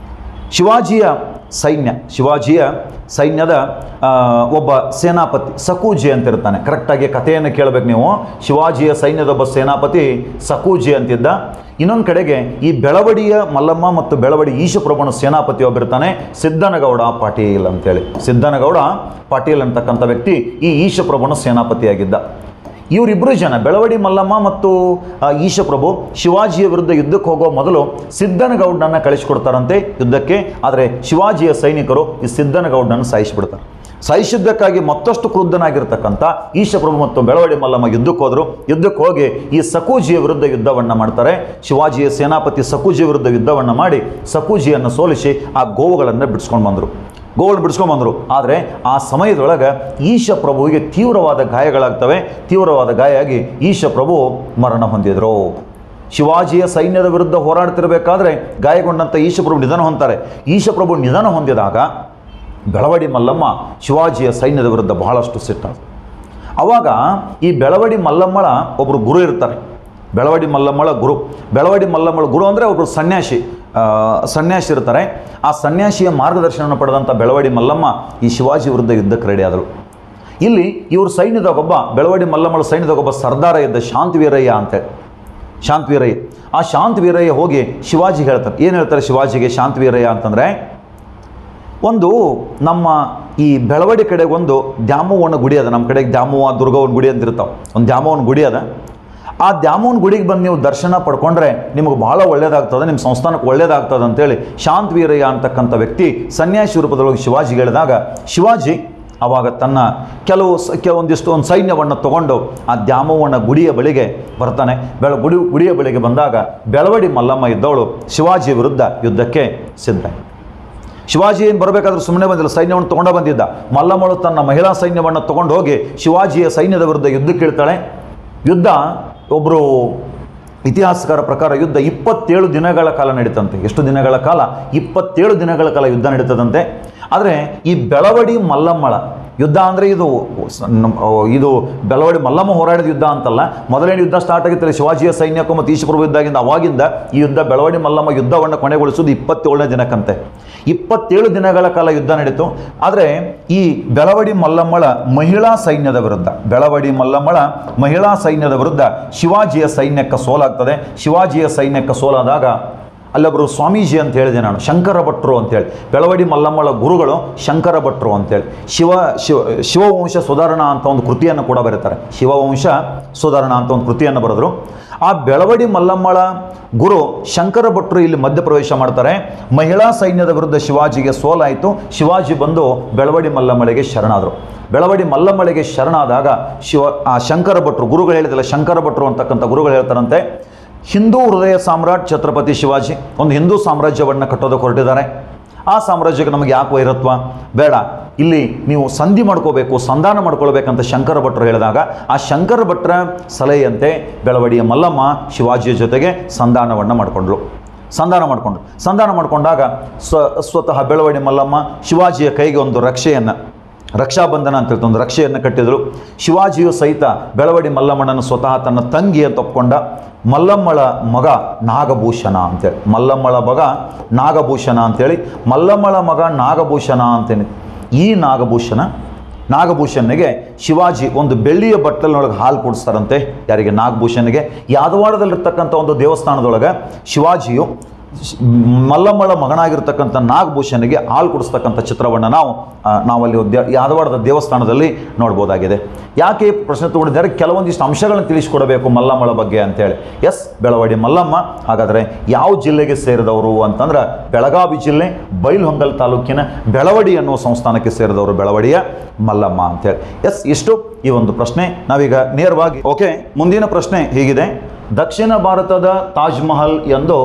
Speaker 1: ಶಿವಾಜಿಯ ಸೈನ್ಯ ಶಿವಾಜಿಯ ಸೈನ್ಯದ ಆ, ಒಬ್ಬ ಸೇನಾಪತಿ ಸಕೂಜಿ ಅಂತ ಇರ್ತಾನೆ ಕರೆಕ್ಟಾಗಿ ಕಥೆಯನ್ನು ಕೇಳಬೇಕು ನೀವು ಶಿವಾಜಿಯ ಸೈನ್ಯದ ಒಬ್ಬ ಸೇನಾಪತಿ ಸಕೂಜಿ ಅಂತಿದ್ದ ಇನ್ನೊಂದು ಕಡೆಗೆ ಈ ಬೆಳವಡಿಯ ಮಲ್ಲಮ್ಮ ಮತ್ತು ಬೆಳವಡಿ ಈಶಪ್ರಭುನ ಸೇನಾಪತಿ ಒಬ್ಬಿರ್ತಾನೆ ಸಿದ್ದನಗೌಡ ಪಾಟೀಲ್ ಅಂತೇಳಿ ಸಿದ್ದನಗೌಡ ಪಾಟೀಲ್ ಅಂತಕ್ಕಂಥ ವ್ಯಕ್ತಿ ಈ ಈಶಪ್ರಭುನ ಸೇನಾಪತಿಯಾಗಿದ್ದ ಇವರಿಬ್ಬರು ಜನ ಬೆಳವಡಿ ಮಲ್ಲಮ್ಮ ಮತ್ತು ಆ, ಈಶಪ್ರಭು ಶಿವಾಜಿಯ ವಿರುದ್ಧ ಯುದ್ಧಕ್ಕೆ ಹೋಗೋ ಮೊದಲು ಸಿದ್ದನಗೌಡನನ್ನು ಕಳಿಸ್ಕೊಡ್ತಾರಂತೆ ಯುದ್ಧಕ್ಕೆ ಆದರೆ ಶಿವಾಜಿಯ ಸೈನಿಕರು ಈ ಸಿದ್ದನಗೌಡನನ್ನು ಸಾಯಿಸಿಬಿಡ್ತಾರೆ ಸಾಯಿಸಿದ್ದಕ್ಕಾಗಿ ಮತ್ತಷ್ಟು ಕ್ರುದ್ಧನಾಗಿರ್ತಕ್ಕಂಥ ಈಶಪ್ರಭು ಮತ್ತು ಬೆಳವಡಿ ಮಲ್ಲಮ್ಮ ಯುದ್ಧಕ್ಕೆ ಹೋದರು ಯುದ್ಧಕ್ಕೆ ಹೋಗಿ ಈ ಸಕೂಜಿಯ ವಿರುದ್ಧ ಯುದ್ಧವನ್ನು ಮಾಡ್ತಾರೆ ಶಿವಾಜಿಯ ಸೇನಾಪತಿ ಸಕೂಜಿಯ ವಿರುದ್ಧ ಯುದ್ಧವನ್ನು ಮಾಡಿ ಸಕೂಜಿಯನ್ನು ಸೋಲಿಸಿ ಆ ಗೋವುಗಳನ್ನು ಬಿಡಿಸ್ಕೊಂಡು ಬಂದರು ಗೋಲ್ಡ್ ಬಿಡಿಸ್ಕೊಂಬಂದರು ಆದರೆ ಆ ಸಮಯದೊಳಗೆ ಈಶ ಪ್ರಭುವಿಗೆ ತೀವ್ರವಾದ ಗಾಯಗಳಾಗ್ತವೆ ತೀವ್ರವಾದ ಗಾಯ ಆಗಿ ಈಶ ಪ್ರಭು ಮರಣ ಹೊಂದಿದ್ರು ಶಿವಾಜಿಯ ಸೈನ್ಯದ ವಿರುದ್ಧ ಹೋರಾಡ್ತಿರ್ಬೇಕಾದ್ರೆ ಗಾಯಗೊಂಡಂಥ ಈಶಪ್ರಭು ನಿಧನ ಹೊಂತಾರೆ ಈಶಪ್ರಭು ನಿಧನ ಹೊಂದಿದಾಗ ಬೆಳವಡಿ ಮಲ್ಲಮ್ಮ ಶಿವಾಜಿಯ ಸೈನ್ಯದ ವಿರುದ್ಧ ಬಹಳಷ್ಟು ಸಿಟ್ಟಾದ ಅವಾಗ ಈ ಬೆಳವಡಿ ಮಲ್ಲಮ್ಮಳ ಒಬ್ಬರು ಗುರು ಇರ್ತಾರೆ ಬೆಳವಡಿ ಮಲ್ಲಮ್ಮಳ ಗುರು ಬೆಳವಡಿ ಮಲ್ಲಮ್ಮಳ ಗುರು ಅಂದರೆ ಒಬ್ಬರು ಸನ್ಯಾಸಿ ಆ, ಸನ್ಯಾಸಿ ಇರ್ತಾರೆ ಆ ಸನ್ಯಾಸಿಯ ಮಾರ್ಗದರ್ಶನವನ್ನು ಪಡೆದಂಥ ಬೆಳವಡಿ ಮಲ್ಲಮ್ಮ ಈ ಶಿವಾಜಿ ವಿರುದ್ಧ ಯುದ್ಧಕ್ಕೆ ರೆಡಿ ಆದರು ಇಲ್ಲಿ ಇವ್ರ ಸೈನ್ಯದಾಗೊಬ್ಬ ಬೆಳವಡಿ ಮಲ್ಲಮ್ಮಳ ಸೈನ್ಯದಾಗೊಬ್ಬ ಸರ್ದಾರ ಇದ್ದ ಶಾಂತವೀರಯ್ಯ ಅಂತೇಳಿ ಶಾಂತವೀರಯ್ಯ ಆ ಶಾಂತವೀರಯ್ಯ ಹೋಗಿ ಶಿವಾಜಿ ಹೇಳ್ತಾರೆ ಏನು ಹೇಳ್ತಾರೆ ಶಿವಾಜಿಗೆ ಶಾಂತವೀರಯ್ಯ ಅಂತಂದರೆ ಒಂದು ನಮ್ಮ ಈ ಬೆಳವಡಿ ಕಡೆಗೆ ಒಂದು ದ್ಯಾಮವ್ವನ ಗುಡಿ ಅದ ನಮ್ಮ ಕಡೆಗೆ ದ್ಯಾಮವ್ವ ದುರ್ಗವ್ವನ ಗುಡಿ ಅಂತ ಇರ್ತಾವೆ ಒಂದು ದ್ಯಾಮವ್ವನ ಗುಡಿ ಅದ ಆ ದ್ಯಾಮವ್ವನ ಗುಡಿಗೆ ಬಂದು ನೀವು ದರ್ಶನ ಪಡ್ಕೊಂಡ್ರೆ ನಿಮಗೆ ಭಾಳ ಒಳ್ಳೇದಾಗ್ತದೆ ನಿಮ್ಮ ಸಂಸ್ಥಾನಕ್ಕೆ ಒಳ್ಳೇದಾಗ್ತದೆ ಅಂತೇಳಿ ಶಾಂತವೀರಯ್ಯ ಅಂತಕ್ಕಂಥ ವ್ಯಕ್ತಿ ಸನ್ಯಾಸಿ ರೂಪದೊಳಗೆ ಶಿವಾಜಿಗೆ ಹೇಳಿದಾಗ ಶಿವಾಜಿ ಅವಾಗ ತನ್ನ ಕೆಲವು ಸ ಕೆಲವೊಂದಿಷ್ಟು ಒಂದು ಸೈನ್ಯವನ್ನು ತಗೊಂಡು ಆ ದ್ಯಾಮವ್ವನ ಗುಡಿಯ ಬಳಿಗೆ ಬರ್ತಾನೆ ಬೆಳ ಗುಡಿ ಗುಡಿಯ ಬಳಿಗೆ ಬಂದಾಗ ಬೆಳವಡಿ ಮಲ್ಲಮ್ಮ ಇದ್ದವಳು ಶಿವಾಜಿ ವಿರುದ್ಧ ಯುದ್ಧಕ್ಕೆ ಸಿದ್ಧ ಶಿವಾಜಿ ಏನು ಬರಬೇಕಾದ್ರೂ ಸುಮ್ಮನೆ ಬಂದಿಲ್ಲ ಸೈನ್ಯವನ್ನು ತೊಗೊಂಡ ಬಂದಿದ್ದ ಮಲ್ಲಮ್ಮಳು ತನ್ನ ಮಹಿಳಾ ಸೈನ್ಯವನ್ನು ತೊಗೊಂಡು ಹೋಗಿ ಶಿವಾಜಿಯ ಸೈನ್ಯದ ವಿರುದ್ಧ ಯುದ್ಧಕ್ಕೆ ಇಳ್ತಾಳೆ ಯುದ್ಧ ಒಬ್ಬರು ಇತಿಹಾಸಕಾರ ಪ್ರಕಾರ ಯುದ್ಧ ಇಪ್ಪತ್ತೇಳು ದಿನಗಳ ಕಾಲ ನಡೀತಂತೆ ಎಷ್ಟು ದಿನಗಳ ಕಾಲ ಇಪ್ಪತ್ತೇಳು ದಿನಗಳ ಕಾಲ ಯುದ್ಧ ನಡೀತದಂತೆ ಆದರೆ ಈ ಬೆಳವಡಿ ಮಲ್ಲಮ್ಮಳ ಯುದ್ಧ ಅಂದರೆ ಇದು ಸ- ನಮ್- ಓ, ಇದು ಬೆಳವಡಿ ಮಲ್ಲಮ್ಮ ಹೋರಾಡಿದ ಯುದ್ಧ ಅಂತಲ್ಲ ಮೊದಲನೇ ಯುದ್ಧ ಸ್ಟಾರ್ಟ್ ಆಗಿತ್ತಲ್ಲ ಶಿವಾಜಿಯ ಸೈನ್ಯಕ್ಕೂ ಮತ್ತು ಈಶಪ್ರಭು ಯುದ್ಧಾಗಿಂದ ಅವಾಗಿಂದ ಈ ಯುದ್ಧ ಬೆಳವಡಿ ಮಲ್ಲಮ್ಮ ಯುದ್ಧವನ್ನು ಕೊನೆಗೊಳಿಸೋದು ಇಪ್ಪತ್ತೇಳನೇ ದಿನಕ್ಕಂತೆ ಇಪ್ಪತ್ತೇಳು ದಿನಗಳ ಕಾಲ ಯುದ್ಧ ನಡೀತು ಆದರೆ ಈ ಬೆಳವಡಿ ಮಲ್ಲಮ್ಮಳ ಮಹಿಳಾ ಸೈನ್ಯದ ವಿರುದ್ಧ ಬೆಳವಡಿ ಮಲ್ಲಮ್ಮಳ ಮಹಿಳಾ ಸೈನ್ಯದ ವಿರುದ್ಧ ಶಿವಾಜಿಯ ಸೈನ್ಯಕ್ಕೆ ಸೋಲಾಗ್ತದೆ ಶಿವಾಜಿಯ ಸೈನ್ಯಕ್ಕೆ ಸೋಲಾದಾಗ ಅಲ್ಲೊಬ್ಬರು ಸ್ವಾಮೀಜಿ ಅಂತ ಹೇಳಿದೆ ನಾನು ಶಂಕರ ಭಟ್ರು ಅಂತೇಳಿ ಬೆಳವಡಿ ಮಲ್ಲಮ್ಮಳ ಗುರುಗಳು ಶಂಕರ ಭಟ್ರು ಅಂತೇಳಿ ಶಿವ ಶಿವ ಶಿವವಂಶ ಸುಧಾರಣಾ ಅಂತ ಒಂದು ಕೃತಿಯನ್ನು ಕೂಡ ಬರೀತಾರೆ ಶಿವವಂಶ ಸುಧಾರಣಾ ಅಂತ ಒಂದು ಕೃತಿಯನ್ನು ಬರೆದ್ರು ಆ ಬೆಳವಡಿ ಮಲ್ಲಮ್ಮಳ ಗುರು ಶಂಕರ ಭಟ್ರು ಇಲ್ಲಿ ಮಧ್ಯಪ್ರವೇಶ ಮಾಡ್ತಾರೆ ಮಹಿಳಾ ಸೈನ್ಯದ ವಿರುದ್ಧ ಶಿವಾಜಿಗೆ ಸೋಲಾಯಿತು ಶಿವಾಜಿ ಬಂದು ಬೆಳವಡಿ ಮಲ್ಲಮ್ಮಳಿಗೆ ಶರಣಾದರು ಬೆಳವಡಿ ಮಲ್ಲಮ್ಮಳಿಗೆ ಶರಣಾದಾಗ ಶಿವ ಆ ಶಂಕರ ಭಟ್ರು ಗುರುಗಳು ಹೇಳಿದಲ್ಲ ಶಂಕರ ಭಟ್ರು ಅಂತಕ್ಕಂಥ ಗುರುಗಳು ಹೇಳ್ತಾರಂತೆ ಹಿಂದೂ ಹೃದಯ ಸಾಮ್ರಾಟ್ ಛತ್ರಪತಿ ಶಿವಾಜಿ ಒಂದು ಹಿಂದೂ ಸಾಮ್ರಾಜ್ಯವನ್ನು ಕಟ್ಟೋದಕ್ಕೆ ಹೊರಟಿದ್ದಾರೆ ಆ ಸಾಮ್ರಾಜ್ಯಕ್ಕೆ ನಮಗೆ ಯಾಕೆ ವೈರತ್ವ ಬೇಡ ಇಲ್ಲಿ ನೀವು ಸಂಧಿ ಮಾಡ್ಕೋಬೇಕು ಸಂಧಾನ ಮಾಡ್ಕೊಳ್ಬೇಕಂತ ಶಂಕರ ಭಟ್ರು ಹೇಳಿದಾಗ ಆ ಶಂಕರ ಭಟ್ರ ಸಲಹೆಯಂತೆ ಬೆಳವಡಿಯ ಮಲ್ಲಮ್ಮ ಶಿವಾಜಿಯ ಜೊತೆಗೆ ಸಂಧಾನವನ್ನು ಮಾಡಿಕೊಂಡ್ರು ಸಂಧಾನ ಮಾಡಿಕೊಂಡ್ರು ಸಂಧಾನ ಮಾಡಿಕೊಂಡಾಗ ಸ್ವ ಸ್ವತಃ ಬೆಳವಡಿ ಮಲ್ಲಮ್ಮ ಶಿವಾಜಿಯ ಕೈಗೆ ಒಂದು ರಕ್ಷೆಯನ್ನು ರಕ್ಷಾಬಂಧನ ಅಂತ ಹೇಳ್ತಾ ಒಂದು ರಕ್ಷೆಯನ್ನು ಕಟ್ಟಿದರು ಶಿವಾಜಿಯು ಸಹಿತ ಬೆಳವಡಿ ಮಲ್ಲಮ್ಮನನ್ನು ಸ್ವತಃ ತನ್ನ ತಂಗಿ ಅಂತ ಒಪ್ಕೊಂಡ ಮಲ್ಲಮ್ಮಳ ಮಗ ನಾಗಭೂಷಣ ಅಂತೇಳಿ ಮಲ್ಲಮ್ಮಳ ಮಗ ನಾಗಭೂಷಣ ಅಂತೇಳಿ ಮಲ್ಲಮ್ಮಳ ಮಗ ನಾಗಭೂಷಣ ಅಂತೇಳಿ ಈ ನಾಗಭೂಷಣ ನಾಗಭೂಷಣಿಗೆ ಶಿವಾಜಿ ಒಂದು ಬೆಳ್ಳಿಯ ಬಟ್ಟಲಿನೊಳಗೆ ಹಾಲು ಕುಡಿಸ್ತಾರಂತೆ ಯಾರಿಗೆ ನಾಗಭೂಷಣಿಗೆ ಯಾದವಾಡದಲ್ಲಿರ್ತಕ್ಕಂಥ ಒಂದು ದೇವಸ್ಥಾನದೊಳಗೆ ಶಿವಾಜಿಯು ಶ್- ಮಲ್ಲಮ್ಮಳ ಮಗನಾಗಿರ್ತಕ್ಕಂಥ ನಾಗಭೂಷಣಿಗೆ ಹಾಲು ಕುಡಿಸ್ತಕ್ಕಂಥ ಚಿತ್ರವನ್ನು ನಾವು ಆ, ನಾವಲ್ಲಿ ದೇ ಯಾದವಾಡದ ದೇವಸ್ಥಾನದಲ್ಲಿ ನೋಡ್ಬೋದಾಗಿದೆ ಯಾಕೆ ಈ ಪ್ರಶ್ನೆ ತಗೊಂಡಿದ್ದಾರೆ ಕೆಲವೊಂದಿಷ್ಟು ಅಂಶಗಳನ್ನು ತಿಳಿಸ್ಕೊಡಬೇಕು ಮಲ್ಲಮ್ಮಳ ಬಗ್ಗೆ ಅಂತೇಳಿ ಎಸ್ ಬೆಳವಡಿ ಮಲ್ಲಮ್ಮ ಹಾಗಾದರೆ ಯಾವ ಜಿಲ್ಲೆಗೆ ಸೇರಿದವರು ಅಂತಂದ್ರೆ ಬೆಳಗಾವಿ ಜಿಲ್ಲೆ ಬೈಲ್ಹೊಂಗಲ್ ತಾಲೂಕಿನ ಬೆಳವಡಿ ಅನ್ನುವ ಸಂಸ್ಥಾನಕ್ಕೆ ಸೇರಿದವರು ಬೆಳವಡಿಯ ಮಲ್ಲಮ್ಮ ಅಂತೇಳಿ ಎಸ್ ಇಷ್ಟು ಈ ಒಂದು ಪ್ರಶ್ನೆ ನಾವೀಗ ನೇರವಾಗಿ ಓಕೆ ಮುಂದಿನ ಪ್ರಶ್ನೆ ಹೀಗಿದೆ ದಕ್ಷಿಣ ಭಾರತದ ತಾಜ್ ಮಹಲ್ ಎಂದು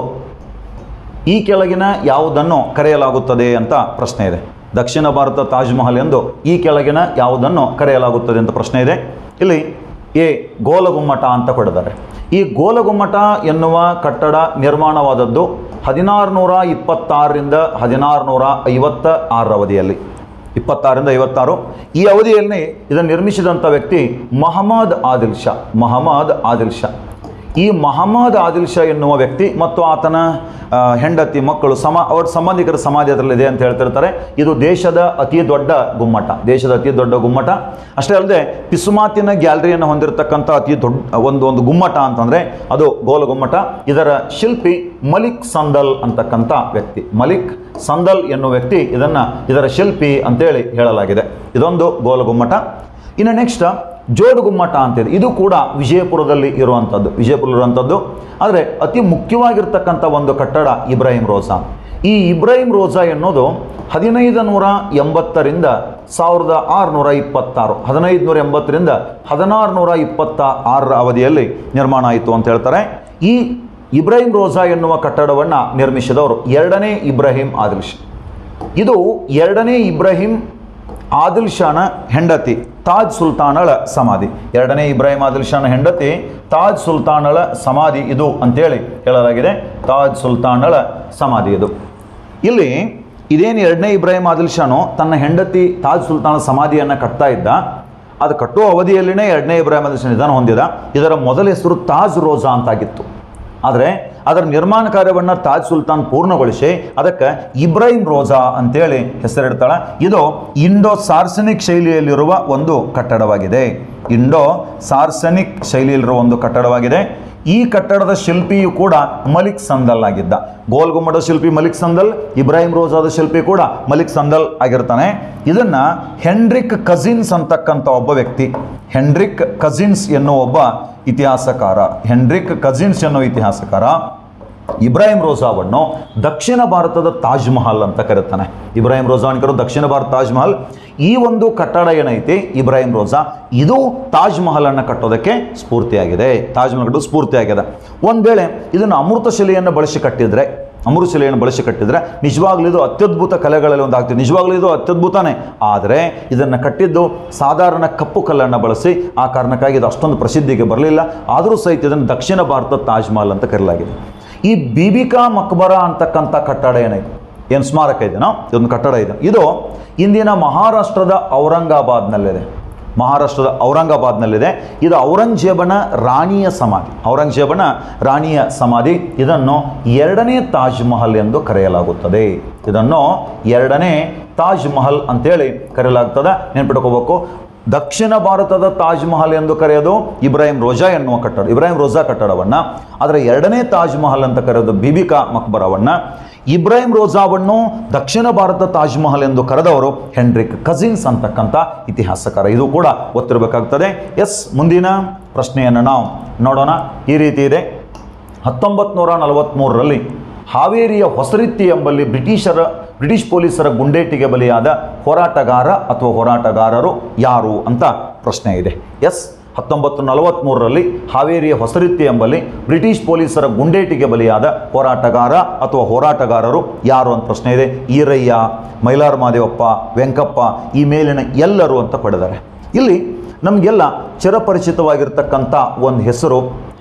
Speaker 1: ಈ ಕೆಳಗಿನ ಯಾವುದನ್ನು ಕರೆಯಲಾಗುತ್ತದೆ ಅಂತ ಪ್ರಶ್ನೆ ಇದೆ ದಕ್ಷಿಣ ಭಾರತ ತಾಜ್ ಮಹಲ್ ಎಂದು ಈ ಕೆಳಗಿನ ಯಾವುದನ್ನು ಕರೆಯಲಾಗುತ್ತದೆ ಅಂತ ಪ್ರಶ್ನೆ ಇದೆ ಇಲ್ಲಿ ಎ ಗೋಲಗುಮ್ಮಟ ಅಂತ ಕೊಡಿದ್ದಾರೆ ಈ ಗೋಲಗುಮ್ಮಟ ಎನ್ನುವ ಕಟ್ಟಡ ನಿರ್ಮಾಣವಾದದ್ದು ಹದಿನಾರು ನೂರ ಇಪ್ಪತ್ತಾರರಿಂದ ಹದಿನಾರು ನೂರ ಐವತ್ತ ಆರರ ಅವಧಿಯಲ್ಲಿ ಇಪ್ಪತ್ತಾರರಿಂದ ಐವತ್ತಾರು ಈ ಅವಧಿಯಲ್ಲಿ ಇದನ್ನು ನಿರ್ಮಿಸಿದಂಥ ವ್ಯಕ್ತಿ ಮಹಮ್ಮದ್ ಆದಿಲ್ ಶಾ ಮಹಮ್ಮದ್ ಆದಿಲ್ ಶಾ ಈ ಮಹಮ್ಮದ್ ಆದಿಲ್ ಶಾ ಎನ್ನುವ ವ್ಯಕ್ತಿ ಮತ್ತು ಆತನ ಆ, ಹೆಂಡತಿ ಮಕ್ಕಳು ಸಮ ಅವ್ರ ಸಂಬಂಧಿಕರ ಸಮಾಧಿ ಅದರಲ್ಲಿದೆ ಅಂತ ಹೇಳ್ತಿರ್ತಾರೆ ಇದು ದೇಶದ ಅತಿ ದೊಡ್ಡ ಗುಮ್ಮಟ ದೇಶದ ಅತಿ ದೊಡ್ಡ ಗುಮ್ಮಟ ಅಷ್ಟೇ ಅಲ್ಲದೆ ಪಿಸುಮಾತಿನ ಗ್ಯಾಲರಿಯನ್ನು ಹೊಂದಿರತಕ್ಕಂಥ ಅತಿ ದೊಡ್ಡ ಒಂದು ಒಂದು ಗುಮ್ಮಟ ಅಂತಂದರೆ ಅದು ಗೋಲ ಗುಮ್ಮಟ ಇದರ ಶಿಲ್ಪಿ ಮಲಿಕ್ ಸಂದಲ್ ಅಂತಕ್ಕಂಥ ವ್ಯಕ್ತಿ ಮಲಿಕ್ ಸಂದಲ್ ಎನ್ನುವ ವ್ಯಕ್ತಿ ಇದನ್ನು ಇದರ ಶಿಲ್ಪಿ ಅಂತೇಳಿ ಹೇಳಲಾಗಿದೆ ಇದೊಂದು ಗೋಲ ಗುಮ್ಮಟ ಇನ್ನು ನೆಕ್ಸ್ಟ್ ಜೋಡು ಗುಮ್ಮಟ ಅಂತಿದೆ ಇದು ಕೂಡ ವಿಜಯಪುರದಲ್ಲಿ ಇರುವಂಥದ್ದು ವಿಜಯಪುರ ಇರುವಂಥದ್ದು ಆದರೆ ಅತಿ ಮುಖ್ಯವಾಗಿರ್ತಕ್ಕಂಥ ಒಂದು ಕಟ್ಟಡ ಇಬ್ರಾಹಿಂ ರೋಜಾ ಈ ಇಬ್ರಾಹಿಂ ರೋಜಾ ಎನ್ನುವುದು ಹದಿನೈದು ನೂರ ಎಂಬತ್ತರಿಂದ ಸಾವಿರದ ಆರುನೂರ ಇಪ್ಪತ್ತಾರು ಹದಿನೈದು ನೂರ ಎಂಬತ್ತರಿಂದ ಹದಿನಾರು ನೂರ ಇಪ್ಪತ್ತ ಆರರ ಅವಧಿಯಲ್ಲಿ ನಿರ್ಮಾಣ ಆಯಿತು ಅಂತ ಹೇಳ್ತಾರೆ ಈ ಇಬ್ರಾಹಿಂ ರೋಜಾ ಎನ್ನುವ ಕಟ್ಟಡವನ್ನು ನಿರ್ಮಿಸಿದವರು ಎರಡನೇ ಇಬ್ರಾಹಿಂ ಆದಿಲ್ ಶಾ ಇದು ಎರಡನೇ ಇಬ್ರಾಹಿಂ ಆದಿಲ್ ಶಾನ ಹೆಂಡತಿ ತಾಜ್ ಸುಲ್ತಾನಳ ಸಮಾಧಿ ಎರಡನೇ ಇಬ್ರಾಹಿಂ ಆದಿಲ್ ಶಾನ ಹೆಂಡತಿ ತಾಜ್ ಸುಲ್ತಾನಳ ಸಮಾಧಿ ಇದು ಅಂತೇಳಿ ಹೇಳಲಾಗಿದೆ ತಾಜ್ ಸುಲ್ತಾನಳ ಸಮಾಧಿ ಇದು ಇಲ್ಲಿ ಇದೇನು ಎರಡನೇ ಇಬ್ರಾಹಿಂ ಆದಿಲ್ ಶಾನು ತನ್ನ ಹೆಂಡತಿ ತಾಜ್ ಸುಲ್ತಾನ ಸಮಾಧಿಯನ್ನು ಕಟ್ತಾ ಇದ್ದ ಅದು ಕಟ್ಟುವ ಅವಧಿಯಲ್ಲಿನೇ ಎರಡನೇ ಇಬ್ರಾಹಿಂ ಆದಿಲ್ ಶಾ ನಿಧನ ಹೊಂದಿದ ಇದರ ಮೊದಲ ಹೆಸರು ತಾಜ್ ರೋಜಾ ಅಂತಾಗಿತ್ತು ಆದರೆ ಅದರ ನಿರ್ಮಾಣ ಕಾರ್ಯವನ್ನು ತಾಜ್ ಸುಲ್ತಾನ್ ಪೂರ್ಣಗೊಳಿಸಿ ಅದಕ್ಕೆ ಇಬ್ರಾಹಿಂ ರೋಜಾ ಅಂತೇಳಿ ಹೆಸರಿಡ್ತಾಳೆ ಇದು ಇಂಡೋ ಸಾರ್ಸನಿಕ್ ಶೈಲಿಯಲ್ಲಿರುವ ಒಂದು ಕಟ್ಟಡವಾಗಿದೆ ಇಂಡೋ ಸಾರ್ಸನಿಕ್ ಶೈಲಿಯಲ್ಲಿರುವ ಒಂದು ಕಟ್ಟಡವಾಗಿದೆ ಈ ಕಟ್ಟಡದ ಶಿಲ್ಪಿಯು ಕೂಡ ಮಲಿಕ್ ಸಂದಲ್ ಆಗಿದ್ದ ಗೋಲ್ ಗುಮ್ಮಟದ ಶಿಲ್ಪಿ ಮಲಿಕ್ ಸಂದಲ್ ಇಬ್ರಾಹಿಂ ರೋಜಾದ ಶಿಲ್ಪಿ ಕೂಡ ಮಲಿಕ್ ಸಂದಲ್ ಆಗಿರ್ತಾನೆ ಇದನ್ನ ಹೆನ್ರಿಕ್ ಕಜಿನ್ಸ್ ಅಂತಕ್ಕಂಥ ಒಬ್ಬ ವ್ಯಕ್ತಿ ಹೆನ್ರಿಕ್ ಕಜಿನ್ಸ್ ಎನ್ನುವ ಒಬ್ಬ ಇತಿಹಾಸಕಾರ ಹೆನ್ರಿಕ್ ಕಜಿನ್ಸ್ ಎನ್ನುವ ಇತಿಹಾಸಕಾರ ಇಬ್ರಾಹಿಂ ರೋಜಾವನ್ನು ದಕ್ಷಿಣ ಭಾರತದ ತಾಜ್ ಮಹಲ್ ಅಂತ ಕರೀತಾನೆ ಇಬ್ರಾಹಿಂ ರೋಜಾ ಅನ್ಕರು ದಕ್ಷಿಣ ಭಾರತ ತಾಜ್ ಮಹಲ್ ಈ ಒಂದು ಕಟ್ಟಡ ಏನೈತಿ ಇಬ್ರಾಹಿಂ ರೋಜಾ ಇದು ತಾಜ್ ಮಹಲ್ ಅನ್ನು ಕಟ್ಟೋದಕ್ಕೆ ಸ್ಫೂರ್ತಿಯಾಗಿದೆ ತಾಜ್ ಮಹಲ್ ಕಟ್ಟೋದು ಸ್ಫೂರ್ತಿಯಾಗಿದೆ ಒಂದು ವೇಳೆ ಇದನ್ನು ಅಮೃತ ಶಿಲೆಯನ್ನು ಬಳಸಿ ಕಟ್ಟಿದ್ರೆ ಅಮೃತ ಶಿಲೆಯನ್ನು ಬಳಸಿ ಕಟ್ಟಿದ್ರೆ ನಿಜವಾಗ್ಲೂ ಇದು ಅತ್ಯದ್ಭುತ ಕಲೆಗಳಲ್ಲಿ ಒಂದು ಆಗ್ತದೆ ನಿಜವಾಗ್ಲೂ ಇದು ಅತ್ಯದ್ಭುತನೇ ಆದರೆ ಇದನ್ನು ಕಟ್ಟಿದ್ದು ಸಾಧಾರಣ ಕಪ್ಪು ಕಲ್ಲನ್ನು ಬಳಸಿ ಆ ಕಾರಣಕ್ಕಾಗಿ ಇದು ಅಷ್ಟೊಂದು ಪ್ರಸಿದ್ಧಿಗೆ ಬರಲಿಲ್ಲ ಆದರೂ ಸಹಿತ ಇದನ್ನು ದಕ್ಷಿಣ ಭಾರತದ ತಾಜ್ ಮಹಲ್ ಅಂತ ಕರೆಯಲಾಗಿದೆ ಈ ಬಿಬಿಕಾ ಮಕ್ಬರ ಅಂತಕ್ಕಂಥ ಕಟ್ಟಡ ಏನೈತೆ ಏನು ಸ್ಮಾರಕ ಇದೆನೋ ಇದೊಂದು ಕಟ್ಟಡ ಇದೆ ಇದು ಇಂದಿನ ಮಹಾರಾಷ್ಟ್ರದ ಔರಂಗಾಬಾದ್ನಲ್ಲಿದೆ ಮಹಾರಾಷ್ಟ್ರದ ಔರಂಗಾಬಾದ್ನಲ್ಲಿದೆ ಇದು ಔರಂಗಜೇಬನ ರಾಣಿಯ ಸಮಾಧಿ ಔರಂಗಜೇಬನ ರಾಣಿಯ ಸಮಾಧಿ ಇದನ್ನು ಎರಡನೇ ತಾಜ್ ಮಹಲ್ ಎಂದು ಕರೆಯಲಾಗುತ್ತದೆ ಇದನ್ನು ಎರಡನೇ ತಾಜ್ ಮಹಲ್ ಅಂತೇಳಿ ಕರೆಯಲಾಗ್ತದೆ ನೆನ್ಪಿಟ್ಕೋಬೇಕು ದಕ್ಷಿಣ ಭಾರತದ ತಾಜ್ ಮಹಲ್ ಎಂದು ಕರೆಯೋದು ಇಬ್ರಾಹಿಂ ರೋಜಾ ಎನ್ನುವ ಕಟ್ಟಡ ಇಬ್ರಾಹಿಂ ರೋಜಾ ಕಟ್ಟಡವನ್ನು ಅದರ ಎರಡನೇ ತಾಜ್ ಮಹಲ್ ಅಂತ ಕರೆಯೋದು ಬಿಬಿಕಾ ಮಕ್ಬರವನ್ನು ಇಬ್ರಾಹಿಂ ರೋಜಾವನ್ನು ದಕ್ಷಿಣ ಭಾರತ ತಾಜ್ ಮಹಲ್ ಎಂದು ಕರೆದವರು ಹೆನ್ರಿಕ್ ಕಜಿನ್ಸ್ ಅಂತಕ್ಕಂಥ ಇತಿಹಾಸಕಾರ ಇದು ಕೂಡ ಗೊತ್ತಿರಬೇಕಾಗ್ತದೆ ಎಸ್ ಮುಂದಿನ ಪ್ರಶ್ನೆಯನ್ನು ನಾವು ನೋಡೋಣ ಈ ರೀತಿ ಇದೆ ಹತ್ತೊಂಬತ್ತು ನೂರ ನಲವತ್ತ್ಮೂರರಲ್ಲಿ ಹಾವೇರಿಯ ಹೊಸರಿತ್ತಿ ಎಂಬಲ್ಲಿ ಬ್ರಿಟಿಷರ ಬ್ರಿಟಿಷ್ ಪೊಲೀಸರ ಗುಂಡೇಟಿಗೆ ಬಲಿಯಾದ ಹೋರಾಟಗಾರ ಅಥವಾ ಹೋರಾಟಗಾರರು ಯಾರು ಅಂತ ಪ್ರಶ್ನೆ ಇದೆ ಎಸ್ ಹತ್ತೊಂಬತ್ತು ನಲವತ್ತ್ಮೂರರಲ್ಲಿ ಹಾವೇರಿಯ ಹೊಸರಿತ್ತಿ ಎಂಬಲ್ಲಿ ಬ್ರಿಟಿಷ್ ಪೊಲೀಸರ ಗುಂಡೇಟಿಗೆ ಬಲಿಯಾದ ಹೋರಾಟಗಾರ ಅಥವಾ ಹೋರಾಟಗಾರರು ಯಾರು ಅಂತ ಪ್ರಶ್ನೆ ಇದೆ ಈರಯ್ಯ ಮೈಲಾರ ಮಾದೇವಪ್ಪ ವೆಂಕಪ್ಪ ಈ ಮೇಲಿನ ಎಲ್ಲರೂ ಅಂತ ಪಡೆದಾರೆ ಇಲ್ಲಿ ನಮಗೆಲ್ಲ ಚಿರಪರಿಚಿತವಾಗಿರ್ತಕ್ಕಂಥ ಒಂದು ಹೆಸರು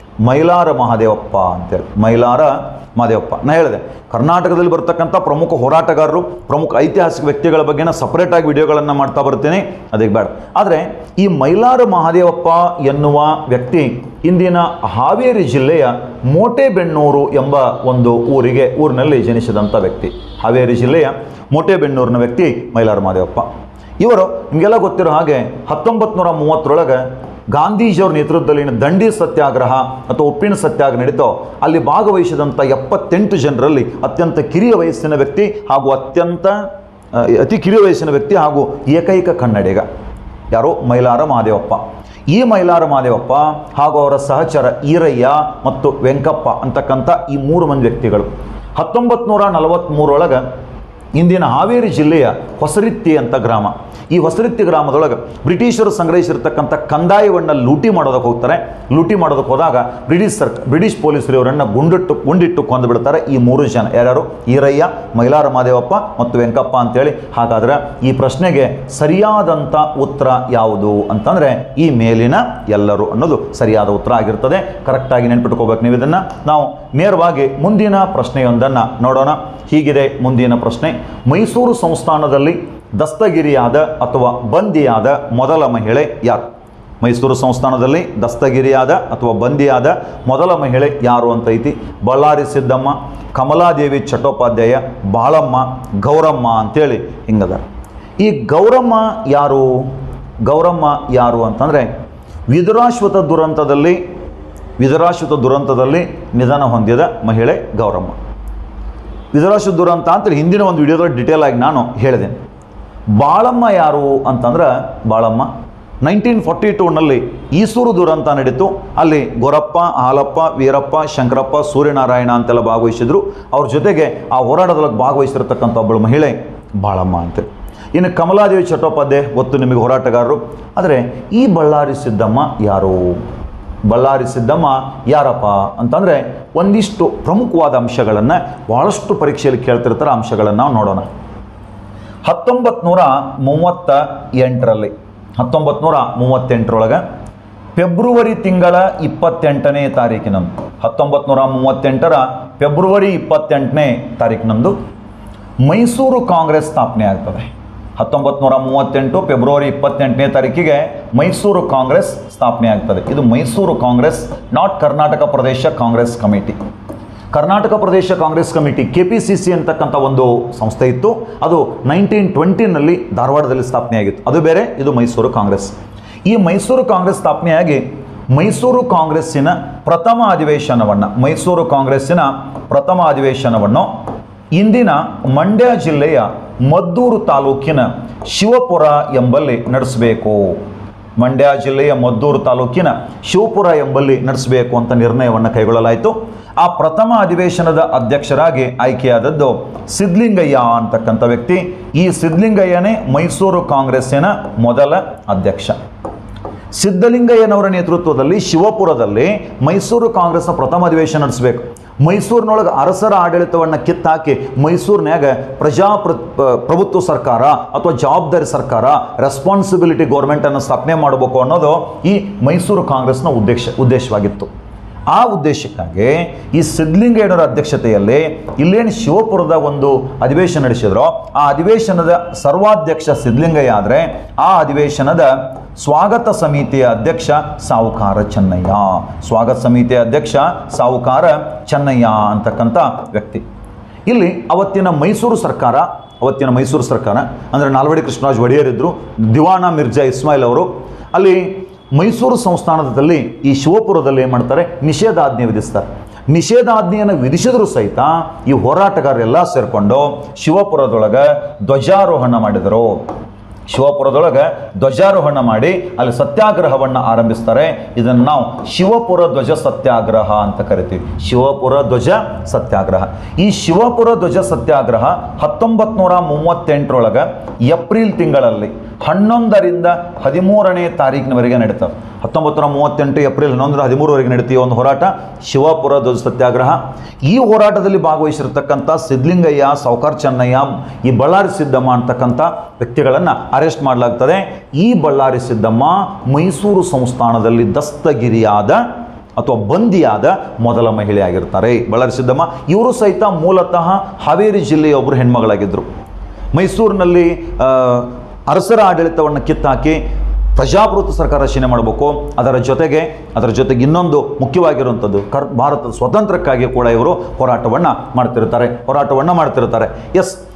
Speaker 1: ಮೈಲಾರ ಮಹಾದೇವಪ್ಪ ಅಂತೇಳಿ ಮೈಲಾರ ಮಹಾದೇವಪ್ಪ ನಾ ಹೇಳಿದೆ ಕರ್ನಾಟಕದಲ್ಲಿ ಬರ್ತಕ್ಕಂಥ ಪ್ರಮುಖ ಹೋರಾಟಗಾರರು ಪ್ರಮುಖ ಐತಿಹಾಸಿಕ ವ್ಯಕ್ತಿಗಳ ಬಗ್ಗೆ ನಾನು ಸಪ್ರೇಟಾಗಿ ವಿಡಿಯೋಗಳನ್ನು ಮಾಡ್ತಾ ಬರ್ತೀನಿ ಅದಕ್ಕೆ ಬೇಡ ಆದರೆ ಈ ಮೈಲಾರ ಮಹಾದೇವಪ್ಪ ಎನ್ನುವ ವ್ಯಕ್ತಿ ಇಂದಿನ ಹಾವೇರಿ ಜಿಲ್ಲೆಯ ಮೋಟೆಬೆನ್ನೂರು ಎಂಬ ಒಂದು ಊರಿಗೆ ಊರಿನಲ್ಲಿ ಜನಿಸಿದಂಥ ವ್ಯಕ್ತಿ ಹಾವೇರಿ ಜಿಲ್ಲೆಯ ಮೋಟೆಬೆನ್ನೂರಿನ ವ್ಯಕ್ತಿ ಮೈಲಾರ ಮಹಾದೇವಪ್ಪ ಇವರು ನಿಮಗೆಲ್ಲ ಗೊತ್ತಿರೋ ಹಾಗೆ ಹತ್ತೊಂಬತ್ತು ನೂರ ಮೂವತ್ತರೊಳಗೆ ಗಾಂಧೀಜಿಯವ್ರ ನೇತೃತ್ವದಲ್ಲಿನ ದಂಡಿ ಸತ್ಯಾಗ್ರಹ ಅಥವಾ ಉಪ್ಪಿನ ಸತ್ಯಾಗ್ರಹ ನಡೀತೋ ಅಲ್ಲಿ ಭಾಗವಹಿಸಿದಂಥ ಎಪ್ಪತ್ತೆಂಟು ಜನರಲ್ಲಿ ಅತ್ಯಂತ ಕಿರಿಯ ವಯಸ್ಸಿನ ವ್ಯಕ್ತಿ ಹಾಗೂ ಅತ್ಯಂತ ಆ, ಅತಿ ಕಿರಿಯ ವಯಸ್ಸಿನ ವ್ಯಕ್ತಿ ಹಾಗೂ ಏಕೈಕ ಕನ್ನಡಿಗ ಯಾರು ಮೈಲಾರ ಮಹಾದೇವಪ್ಪ ಈ ಮೈಲಾರ ಮಹಾದೇವಪ್ಪ ಹಾಗೂ ಅವರ ಸಹಚರ ಈರಯ್ಯ ಮತ್ತು ವೆಂಕಪ್ಪ ಅಂತಕ್ಕಂಥ ಈ ಮೂರು ಮಂದಿ ವ್ಯಕ್ತಿಗಳು ಹತ್ತೊಂಬತ್ತು ನೂರ ನಲವತ್ತ್ಮೂರೊಳಗೆ ಇಂದಿನ ಹಾವೇರಿ ಜಿಲ್ಲೆಯ ಹೊಸರಿತ್ತಿ ಅಂತ ಗ್ರಾಮ ಈ ಹೊಸರಿತ್ತಿ ಗ್ರಾಮದೊಳಗೆ ಬ್ರಿಟಿಷರು ಸಂಗ್ರಹಿಸಿರ್ತಕ್ಕಂಥ ಕಂದಾಯವನ್ನು ಲೂಟಿ ಮಾಡೋದಕ್ಕೆ ಹೋಗ್ತಾರೆ ಲೂಟಿ ಮಾಡೋದಕ್ಕೆ ಹೋದಾಗ ಬ್ರಿಟಿಷ್ ಸರ್ಕ ಬ್ರಿಟಿಷ್ ಪೊಲೀಸರು ಇವರನ್ನು ಗುಂಡಿಟ್ಟು ಗುಂಡಿಟ್ಟು ಕೊಂದು ಬಿಡ್ತಾರೆ ಈ ಮೂರು ಜನ ಯಾರ್ಯಾರು ಈರಯ್ಯ ಮೈಲಾರ ಮಹಾದೇವಪ್ಪ ಮತ್ತು ವೆಂಕಪ್ಪ ಅಂತೇಳಿ ಹಾಗಾದ್ರೆ ಈ ಪ್ರಶ್ನೆಗೆ ಸರಿಯಾದಂಥ ಉತ್ತರ ಯಾವುದು ಅಂತಂದರೆ ಈ ಮೇಲಿನ ಎಲ್ಲರೂ ಅನ್ನೋದು ಸರಿಯಾದ ಉತ್ತರ ಆಗಿರ್ತದೆ ಕರೆಕ್ಟಾಗಿ ನೆನ್ಪಿಟ್ಕೋಬೇಕು ನೀವು ಇದನ್ನು ನಾವು ನೇರವಾಗಿ ಮುಂದಿನ ಪ್ರಶ್ನೆಯೊಂದನ್ನು ನೋಡೋಣ ಹೀಗಿದೆ ಮುಂದಿನ ಪ್ರಶ್ನೆ ಮೈಸೂರು ಸಂಸ್ಥಾನದಲ್ಲಿ ದಸ್ತಗಿರಿಯಾದ ಅಥವಾ ಬಂದಿಯಾದ ಮೊದಲ ಮಹಿಳೆ ಯಾರು ಮೈಸೂರು ಸಂಸ್ಥಾನದಲ್ಲಿ ದಸ್ತಗಿರಿಯಾದ ಅಥವಾ ಬಂದಿಯಾದ ಮೊದಲ ಮಹಿಳೆ ಯಾರು ಅಂತ ಐತಿ ಬಳ್ಳಾರಿ ಸಿದ್ದಮ್ಮ ಕಮಲಾದೇವಿ ಚಟ್ಟೋಪಾಧ್ಯಾಯ ಬಾಳಮ್ಮ ಗೌರಮ್ಮ ಅಂತೇಳಿ ಹಿಂಗದ ಈ ಗೌರಮ್ಮ ಯಾರು ಗೌರಮ್ಮ ಯಾರು ಅಂತಂದರೆ ವಿದುರಾಶ್ವತ ದುರಂತದಲ್ಲಿ ವಿದುರಾಶ್ವತ ದುರಂತದಲ್ಲಿ ನಿಧನ ಹೊಂದಿದ ಮಹಿಳೆ ಗೌರಮ್ಮ ವಿದುರಾಶ್ವತ ದುರಂತ ಅಂತೇಳಿ ಹಿಂದಿನ ಒಂದು ವಿಡಿಯೋದಲ್ಲಿ ಡಿಟೇಲ್ ಆಗಿ ನಾನು ಹೇಳಿದ್ದೇನೆ ಬಾಳಮ್ಮ ಯಾರು ಅಂತಂದ್ರೆ ಬಾಳಮ್ಮ ನೈನ್ಟೀನ್ ಫಾರ್ಟಿ ಟೂನಲ್ಲಿ ಈಸೂರು ದುರಂತ ನಡೀತು ಅಲ್ಲಿ ಗೊರಪ್ಪ ಹಾಲಪ್ಪ ವೀರಪ್ಪ ಶಂಕರಪ್ಪ ಸೂರ್ಯನಾರಾಯಣ ಅಂತೆಲ್ಲ ಭಾಗವಹಿಸಿದ್ರು ಅವ್ರ ಜೊತೆಗೆ ಆ ಹೋರಾಟದೊಳಗೆ ಭಾಗವಹಿಸಿರ್ತಕ್ಕಂಥ ಒಬ್ಬಳು ಮಹಿಳೆ ಬಾಳಮ್ಮ ಅಂತ ಇನ್ನು ಕಮಲಾದೇವಿ ಚಟ್ಟೋಪಾಧ್ಯಾಯ ಗೊತ್ತು ನಿಮಗೆ ಹೋರಾಟಗಾರರು ಆದರೆ ಈ ಬಳ್ಳಾರಿ ಸಿದ್ದಮ್ಮ ಯಾರು ಬಳ್ಳಾರಿ ಸಿದ್ದಮ್ಮ ಯಾರಪ್ಪ ಅಂತಂದರೆ ಒಂದಿಷ್ಟು ಪ್ರಮುಖವಾದ ಅಂಶಗಳನ್ನು ಭಾಳಷ್ಟು ಪರೀಕ್ಷೆಯಲ್ಲಿ ಕೇಳ್ತಿರ್ತಾರೆ ಅಂಶಗಳನ್ನು ನಾವು ನೋಡೋಣ ಹತ್ತೊಂಬತ್ತು ನೂರ ಮೂವತ್ತ ಎಂಟರಲ್ಲಿ ಹತ್ತೊಂಬತ್ತು ನೂರ ಮೂವತ್ತೆಂಟರೊಳಗೆ ಫೆಬ್ರವರಿ ತಿಂಗಳ ಇಪ್ಪತ್ತೆಂಟನೇ ತಾರೀಕಿನಂದು ಹತ್ತೊಂಬತ್ತು ನೂರ ಮೂವತ್ತೆಂಟರ ಫೆಬ್ರವರಿ ಇಪ್ಪತ್ತೆಂಟನೇ ತಾರೀಕಿನಂದು ಮೈಸೂರು ಕಾಂಗ್ರೆಸ್ ಸ್ಥಾಪನೆ ಆಗ್ತದೆ ಹತ್ತೊಂಬತ್ತು ನೂರ ಮೂವತ್ತೆಂಟು ಫೆಬ್ರವರಿ ಇಪ್ಪತ್ತೆಂಟನೇ ತಾರೀಕಿಗೆ ಮೈಸೂರು ಕಾಂಗ್ರೆಸ್ ಸ್ಥಾಪನೆ ಆಗ್ತದೆ ಇದು Mysuru Congress not Karnataka Pradesh Congress committee Karnataka Pradesh Congress committee K P C C ಅಂತಕ್ಕಂಥ ಒಂದು ಸಂಸ್ಥೆ ಇತ್ತು ಅದು ನೈನ್ಟೀನ್ ಟ್ವೆಂಟಿನಲ್ಲಿ ಧಾರವಾಡದಲ್ಲಿ ಸ್ಥಾಪನೆಯಾಗಿತ್ತು ಅದು ಬೇರೆ ಇದು ಮೈಸೂರು ಕಾಂಗ್ರೆಸ್ ಈ ಮೈಸೂರು ಕಾಂಗ್ರೆಸ್ ಸ್ಥಾಪನೆಯಾಗಿ ಮೈಸೂರು ಕಾಂಗ್ರೆಸ್ಸಿನ ಪ್ರಥಮ ಅಧಿವೇಶನವನ್ನು ಮೈಸೂರು ಕಾಂಗ್ರೆಸ್ಸಿನ ಪ್ರಥಮ ಅಧಿವೇಶನವನ್ನು ಇಂದಿನ ಮಂಡ್ಯ ಜಿಲ್ಲೆಯ ಮದ್ದೂರು ತಾಲೂಕಿನ ಶಿವಪುರ ಎಂಬಲ್ಲಿ ನಡೆಸಬೇಕು ಮಂಡ್ಯ ಜಿಲ್ಲೆಯ ಮದ್ದೂರು ತಾಲೂಕಿನ ಶಿವಪುರ ಎಂಬಲ್ಲಿ ನಡೆಸಬೇಕು ಅಂತ ನಿರ್ಣಯವನ್ನು ಕೈಗೊಳ್ಳಲಾಯಿತು ಆ ಪ್ರಥಮ ಅಧಿವೇಶನದ ಅಧ್ಯಕ್ಷರಾಗಿ ಆಯ್ಕೆಯಾದದ್ದು ಸಿದ್ಲಿಂಗಯ್ಯ ಅಂತಕ್ಕಂಥ ವ್ಯಕ್ತಿ ಈ ಸಿದ್ಲಿಂಗಯ್ಯನೇ ಮೈಸೂರು ಕಾಂಗ್ರೆಸ್ಸಿನ ಮೊದಲ ಅಧ್ಯಕ್ಷ ಸಿದ್ಧಲಿಂಗಯ್ಯನವರ ನೇತೃತ್ವದಲ್ಲಿ ಶಿವಪುರದಲ್ಲಿ ಮೈಸೂರು ಕಾಂಗ್ರೆಸ್ನ ಪ್ರಥಮ ಅಧಿವೇಶನ ನಡೆಸಬೇಕು ಮೈಸೂರಿನೊಳಗೆ ಅರಸರ ಆಡಳಿತವನ್ನು ಕಿತ್ತಾಕಿ ಮೈಸೂರಿನ್ಯಾಗ ಪ್ರಜಾಪ್ರ ಪ- ಪ್ರಭುತ್ವ ಸರ್ಕಾರ ಅಥವಾ ಜವಾಬ್ದಾರಿ ಸರ್ಕಾರ ರೆಸ್ಪಾನ್ಸಿಬಿಲಿಟಿ ಗೌರ್ಮೆಂಟನ್ನು ಸ್ಥಾಪನೆ ಮಾಡಬೇಕು ಅನ್ನೋದು ಈ ಮೈಸೂರು ಕಾಂಗ್ರೆಸ್ನ ಉದ್ದೇಶ ಉದ್ದೇಶವಾಗಿತ್ತು ಆ ಉದ್ದೇಶಕ್ಕಾಗಿ ಈ ಸಿದ್ಧಲಿಂಗಯ್ಯನವರ ಅಧ್ಯಕ್ಷತೆಯಲ್ಲಿ ಇಲ್ಲೇನು ಶಿವಪುರದ ಒಂದು ಅಧಿವೇಶನ ನಡೆಸಿದ್ರೋ ಆ ಅಧಿವೇಶನದ ಸರ್ವಾಧ್ಯಕ್ಷ ಸಿದ್ಧಲಿಂಗಯ್ಯ ಆದರೆ ಆ ಅಧಿವೇಶನದ ಸ್ವಾಗತ ಸಮಿತಿಯ ಅಧ್ಯಕ್ಷ ಸಾವುಕಾರ ಚೆನ್ನಯ್ಯ ಸ್ವಾಗತ ಸಮಿತಿಯ ಅಧ್ಯಕ್ಷ ಸಾವುಕಾರ ಚೆನ್ನಯ್ಯ ಅಂತಕ್ಕಂಥ ವ್ಯಕ್ತಿ ಇಲ್ಲಿ ಅವತ್ತಿನ ಮೈಸೂರು ಸರ್ಕಾರ ಅವತ್ತಿನ ಮೈಸೂರು ಸರ್ಕಾರ ಅಂದರೆ ನಾಲ್ವಡಿ ಕೃಷ್ಣರಾಜ್ ಒಡೆಯರ್ ಇದ್ದರು ದಿವಾನ ಮಿರ್ಜಾ ಇಸ್ಮಾಯಿಲ್ ಅವರು ಅಲ್ಲಿ ಮೈಸೂರು ಸಂಸ್ಥಾನದಲ್ಲಿ ಈ ಶಿವಪುರದಲ್ಲಿ ಏನು ಮಾಡ್ತಾರೆ ನಿಷೇಧಾಜ್ಞೆ ವಿಧಿಸ್ತಾರೆ ನಿಷೇಧಾಜ್ಞೆಯನ್ನು ವಿಧಿಸಿದ್ರು ಸಹಿತ ಈ ಹೋರಾಟಗಾರರೆಲ್ಲ ಸೇರಿಕೊಂಡು ಶಿವಪುರದೊಳಗೆ ಧ್ವಜಾರೋಹಣ ಮಾಡಿದರು ಶಿವಪುರದೊಳಗೆ ಧ್ವಜಾರೋಹಣ ಮಾಡಿ ಅಲ್ಲಿ ಸತ್ಯಾಗ್ರಹವನ್ನು ಆರಂಭಿಸ್ತಾರೆ ಇದನ್ನು ನಾವು ಶಿವಪುರ ಧ್ವಜ ಸತ್ಯಾಗ್ರಹ ಅಂತ ಕರಿತೀವಿ ಶಿವಪುರ ಧ್ವಜ ಸತ್ಯಾಗ್ರಹ ಈ ಶಿವಪುರ ಧ್ವಜ ಸತ್ಯಾಗ್ರಹ ಹತ್ತೊಂಬತ್ತು ನೂರ ಮೂವತ್ತೆಂಟರೊಳಗೆ ಏಪ್ರಿಲ್ ತಿಂಗಳಲ್ಲಿ ಹನ್ನೊಂದರಿಂದ ಹದಿಮೂರನೇ ತಾರೀಕಿನವರೆಗೆ ನಡೀತವೆ ಹತ್ತೊಂಬತ್ತು ನೂರ ಮೂವತ್ತೆಂಟು ಏಪ್ರಿಲ್ ಹನ್ನೊಂದರ ಹದಿಮೂರವರೆಗೆ ನಡೀತೀವಿ ಒಂದು ಹೋರಾಟ ಶಿವಪುರ ಧ್ವಜ ಸತ್ಯಾಗ್ರಹ ಈ ಹೋರಾಟದಲ್ಲಿ ಭಾಗವಹಿಸಿರ್ತಕ್ಕಂಥ ಸಿದ್ಲಿಂಗಯ್ಯ ಸೌಕಾರ್ ಚೆನ್ನಯ್ಯ ಈ ಬಳ್ಳಾರಿ ಸಿದ್ದಮ್ಮ ಅಂತಕ್ಕಂಥ ವ್ಯಕ್ತಿಗಳನ್ನು ಅರೆಸ್ಟ್ ಮಾಡಲಾಗ್ತದೆ ಈ ಬಳ್ಳಾರಿ ಸಿದ್ದಮ್ಮ ಮೈಸೂರು ಸಂಸ್ಥಾನದಲ್ಲಿ ದಸ್ತಗಿರಿಯಾದ ಅಥವಾ ಬಂದಿಯಾದ ಮೊದಲ ಮಹಿಳೆ ಆಗಿರ್ತಾರೆ ಬಳ್ಳಾರಿ ಸಿದ್ದಮ್ಮ ಇವರು ಸಹಿತ ಮೂಲತಃ ಹಾವೇರಿ ಜಿಲ್ಲೆಯ ಒಬ್ಬರು ಹೆಣ್ಮಗಳಾಗಿದ್ದರು ಮೈಸೂರಿನಲ್ಲಿ ಆ, ಅರಸರ ಆಡಳಿತವನ್ನು ಕಿತ್ತಾಕಿ ಪ್ರಜಾಪ್ರಭುತ್ವ ಸರ್ಕಾರ ರಚನೆ ಮಾಡಬೇಕು ಅದರ ಜೊತೆಗೆ ಅದರ ಜೊತೆಗೆ ಇನ್ನೊಂದು ಮುಖ್ಯವಾಗಿರುವಂಥದ್ದು ಕರ್ ಭಾರತದ ಸ್ವತಂತ್ರಕ್ಕಾಗಿ ಕೂಡ ಇವರು ಹೋರಾಟವನ್ನು ಮಾಡ್ತಿರ್ತಾರೆ ಹೋರಾಟವನ್ನು ಮಾಡ್ತಿರ್ತಾರೆ ಎಸ್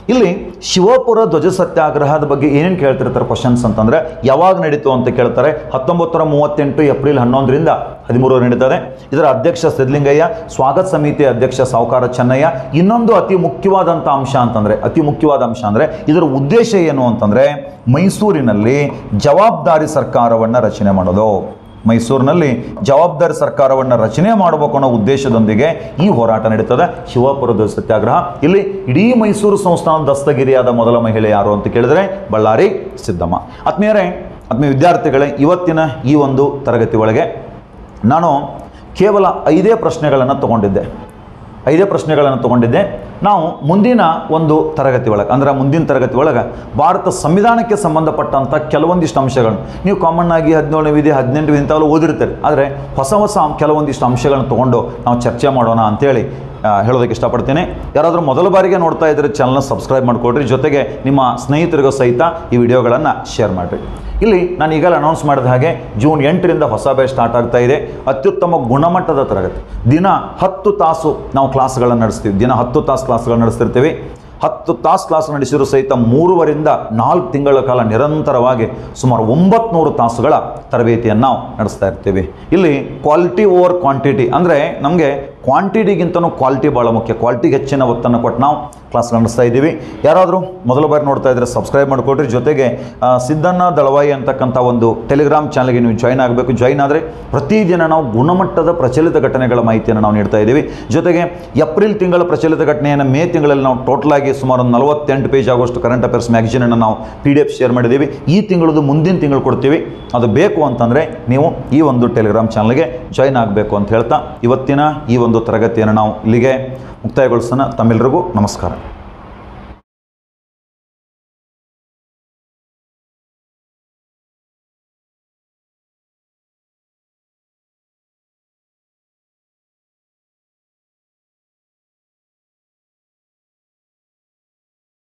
Speaker 1: ಇಲ್ಲಿ ಶಿವಪುರ ಧ್ವಜ ಸತ್ಯಾಗ್ರಹದ ಬಗ್ಗೆ ಏನೇನು ಕೇಳ್ತಿರ್ತಾರೆ ಕ್ವಶನ್ಸ್ ಅಂತಂದರೆ ಯಾವಾಗ ನಡೀತು ಅಂತ ಕೇಳ್ತಾರೆ ಹತ್ತೊಂಬತ್ತು ನೂರ ಮೂವತ್ತೆಂಟು ಏಪ್ರಿಲ್ ಹನ್ನೊಂದರಿಂದ ಹದಿಮೂರು ನಡೀತದೆ ಇದರ ಅಧ್ಯಕ್ಷ ಸಿದ್ಲಿಂಗಯ್ಯ ಸ್ವಾಗತ ಸಮಿತಿ ಅಧ್ಯಕ್ಷ ಸಾವುಕಾರ ಚೆನ್ನಯ್ಯ ಇನ್ನೊಂದು ಅತಿ ಮುಖ್ಯವಾದಂಥ ಅಂಶ ಅಂತಂದರೆ ಅತಿ ಮುಖ್ಯವಾದ ಅಂಶ ಅಂದರೆ ಇದರ ಉದ್ದೇಶ ಏನು ಅಂತಂದರೆ ಮೈಸೂರಿನಲ್ಲಿ ಜವಾಬ್ದಾರಿ ಸರ್ಕಾರವನ್ನು ರಚನೆ ಮಾಡೋದು ಮೈಸೂರಿನಲ್ಲಿ ಜವಾಬ್ದಾರಿ ಸರ್ಕಾರವನ್ನು ರಚನೆ ಮಾಡಬೇಕು ಅನ್ನೋ ಉದ್ದೇಶದೊಂದಿಗೆ ಈ ಹೋರಾಟ ನಡೀತದೆ ಶಿವಪುರದ ಸತ್ಯಾಗ್ರಹ ಇಲ್ಲಿ ಇಡೀ ಮೈಸೂರು ಸಂಸ್ಥಾನದ ದಸ್ತಗಿರಿಯಾದ ಮೊದಲ ಮಹಿಳೆ ಯಾರು ಅಂತ ಕೇಳಿದರೆ ಬಳ್ಳಾರಿ ಸಿದ್ದಮ್ಮ ಆತ್ಮೀಯರೇ ಆತ್ಮೀಯ ವಿದ್ಯಾರ್ಥಿಗಳೇ ಇವತ್ತಿನ ಈ ಒಂದು ತರಗತಿ ಒಳಗೆ ನಾನು ಕೇವಲ ಐದೇ ಪ್ರಶ್ನೆಗಳನ್ನು ತಗೊಂಡಿದ್ದೆ ಐದೇ ಪ್ರಶ್ನೆಗಳನ್ನು ತಗೊಂಡಿದ್ದೆ ನಾವು ಮುಂದಿನ ಒಂದು ತರಗತಿ ಒಳಗೆ ಅಂದ್ರೆ ಮುಂದಿನ ತರಗತಿ ಒಳಗೆ ಭಾರತ ಸಂವಿಧಾನಕ್ಕೆ ಸಂಬಂಧಪಟ್ಟಂಥ ಕೆಲವೊಂದಿಷ್ಟು ಅಂಶಗಳನ್ನು ನೀವು ಕಾಮನ್ ಆಗಿ ಹದಿನೇಳನೇ ವಿಧಿ ಹದಿನೆಂಟು ವಿಧಿ ಇಂಥವೆಲ್ಲ ಓದಿರ್ತೀರಿ ಆದರೆ ಹೊಸ ಹೊಸ ಕೆಲವೊಂದಿಷ್ಟು ಅಂಶಗಳನ್ನು ತೊಗೊಂಡು ನಾವು ಚರ್ಚೆ ಮಾಡೋಣ ಅಂತೇಳಿ ಆ, ಹೇಳೋದಕ್ಕೆ ಇಷ್ಟಪಡ್ತೀನಿ ಯಾರಾದರೂ ಮೊದಲ ಬಾರಿಗೆ ನೋಡ್ತಾ ಇದ್ದರೆ ಚಾನಲ್ನ ಸಬ್ಸ್ಕ್ರೈಬ್ ಮಾಡಿಕೊಡ್ರಿ ಜೊತೆಗೆ ನಿಮ್ಮ ಸ್ನೇಹಿತರಿಗೂ ಸಹಿತ ಈ ವಿಡಿಯೋಗಳನ್ನು ಶೇರ್ ಮಾಡಿರಿ ಇಲ್ಲಿ ನಾನು ಈಗಲೇ ಅನೌನ್ಸ್ ಮಾಡಿದ ಹಾಗೆ ಜೂನ್ ಎಂಟರಿಂದ ಹೊಸ ಬ್ಯಾಚ್ ಸ್ಟಾರ್ಟ್ ಆಗ್ತಾ ಇದೆ ಅತ್ಯುತ್ತಮ ಗುಣಮಟ್ಟದ ತರಗತಿ ದಿನ ಹತ್ತು ತಾಸು ನಾವು ಕ್ಲಾಸ್ಗಳನ್ನು ನಡೆಸ್ತೀವಿ ದಿನ ಹತ್ತು ತಾಸು ಕ್ಲಾಸ್ಗಳನ್ನು ನಡೆಸ್ತಿರ್ತೀವಿ ಹತ್ತು ತಾಸು ಕ್ಲಾಸ್ ನಡೆಸಿದ್ರು ಸಹಿತ ಮೂರುವರಿಂದ ನಾಲ್ಕು ತಿಂಗಳ ಕಾಲ ನಿರಂತರವಾಗಿ ಸುಮಾರು ಒಂಬತ್ತು ತಾಸುಗಳ ತರಬೇತಿಯನ್ನು ನಾವು ನಡೆಸ್ತಾ ಇರ್ತೀವಿ ಇಲ್ಲಿ ಕ್ವಾಲಿಟಿ ಓವರ್ ಕ್ವಾಂಟಿಟಿ ಅಂದರೆ ನಮಗೆ ಕ್ವಾಂಟಿಟಿಗಿಂತನೂ ಕ್ವಾಲಿಟಿ ಭಾಳ ಮುಖ್ಯ ಕ್ವಾಲಿಟಿಗೆ ಹೆಚ್ಚಿನ ಒತ್ತನ್ನು ಕೊಟ್ಟು ನಾವು ಕ್ಲಾಸ್ ನಡೆಸ್ತಾ ಇದ್ದೀವಿ ಯಾರಾದರೂ ಮೊದಲ ಬಾರಿ ನೋಡ್ತಾ ಇದ್ದರೆ ಸಬ್ಸ್ಕ್ರೈಬ್ ಮಾಡಿಕೊಡ್ರಿ ಜೊತೆಗೆ ಆ, ಸಿದ್ದಣ್ಣ ದಳವಾಯಿ ಅಂತಕ್ಕಂಥ ಒಂದು ಟೆಲಿಗ್ರಾಮ್ ಚಾನಲ್ಗೆ ನೀವು ಜಾಯ್ನ್ ಆಗಬೇಕು ಜಾಯ್ನ್ ಆದರೆ ಪ್ರತಿದಿನ ನಾವು ಗುಣಮಟ್ಟದ ಪ್ರಚಲಿತ ಘಟನೆಗಳ ಮಾಹಿತಿಯನ್ನು ನಾವು ನೀಡ್ತಾ ಇದ್ದೀವಿ ಜೊತೆಗೆ ಏಪ್ರಿಲ್ ತಿಂಗಳ ಪ್ರಚಲಿತ ಘಟನೆಯನ್ನು ಮೇ ತಿಂಗಳಲ್ಲಿ ನಾವು ಟೋಟಲ್ ಆಗಿ ಸುಮಾರು ಒಂದು ನಲವತ್ತೆಂಟು ಪೇಜ್ ಆಗುವಷ್ಟು ಕರೆಂಟ್ ಅಫೇರ್ಸ್ ಮ್ಯಾಗಝೀನನ್ನು ನಾವು ಪಿ ಡಿ ಎಫ್ ಶೇರ್ ಮಾಡಿದ್ದೀವಿ ಈ ತಿಂಗಳದು ಮುಂದಿನ ತಿಂಗಳು ಕೊಡ್ತೀವಿ ಅದು ಬೇಕು ಅಂತಂದರೆ ನೀವು ಈ ಒಂದು ಟೆಲಿಗ್ರಾಮ್ ಚಾನಲ್ಗೆ ಜಾಯ್ನ್ ಆಗಬೇಕು ಅಂತ ಹೇಳ್ತಾ ಇವತ್ತಿನ ಈ ಒಂದು ತರಗತಿಯನ್ನು ನಾವು ಇಲ್ಲಿಗೆ ಮುಕ್ತಾಯಗೊಳಿಸೋಣ ತಮ್ಮೆಲ್ಲರಿಗೂ ನಮಸ್ಕಾರ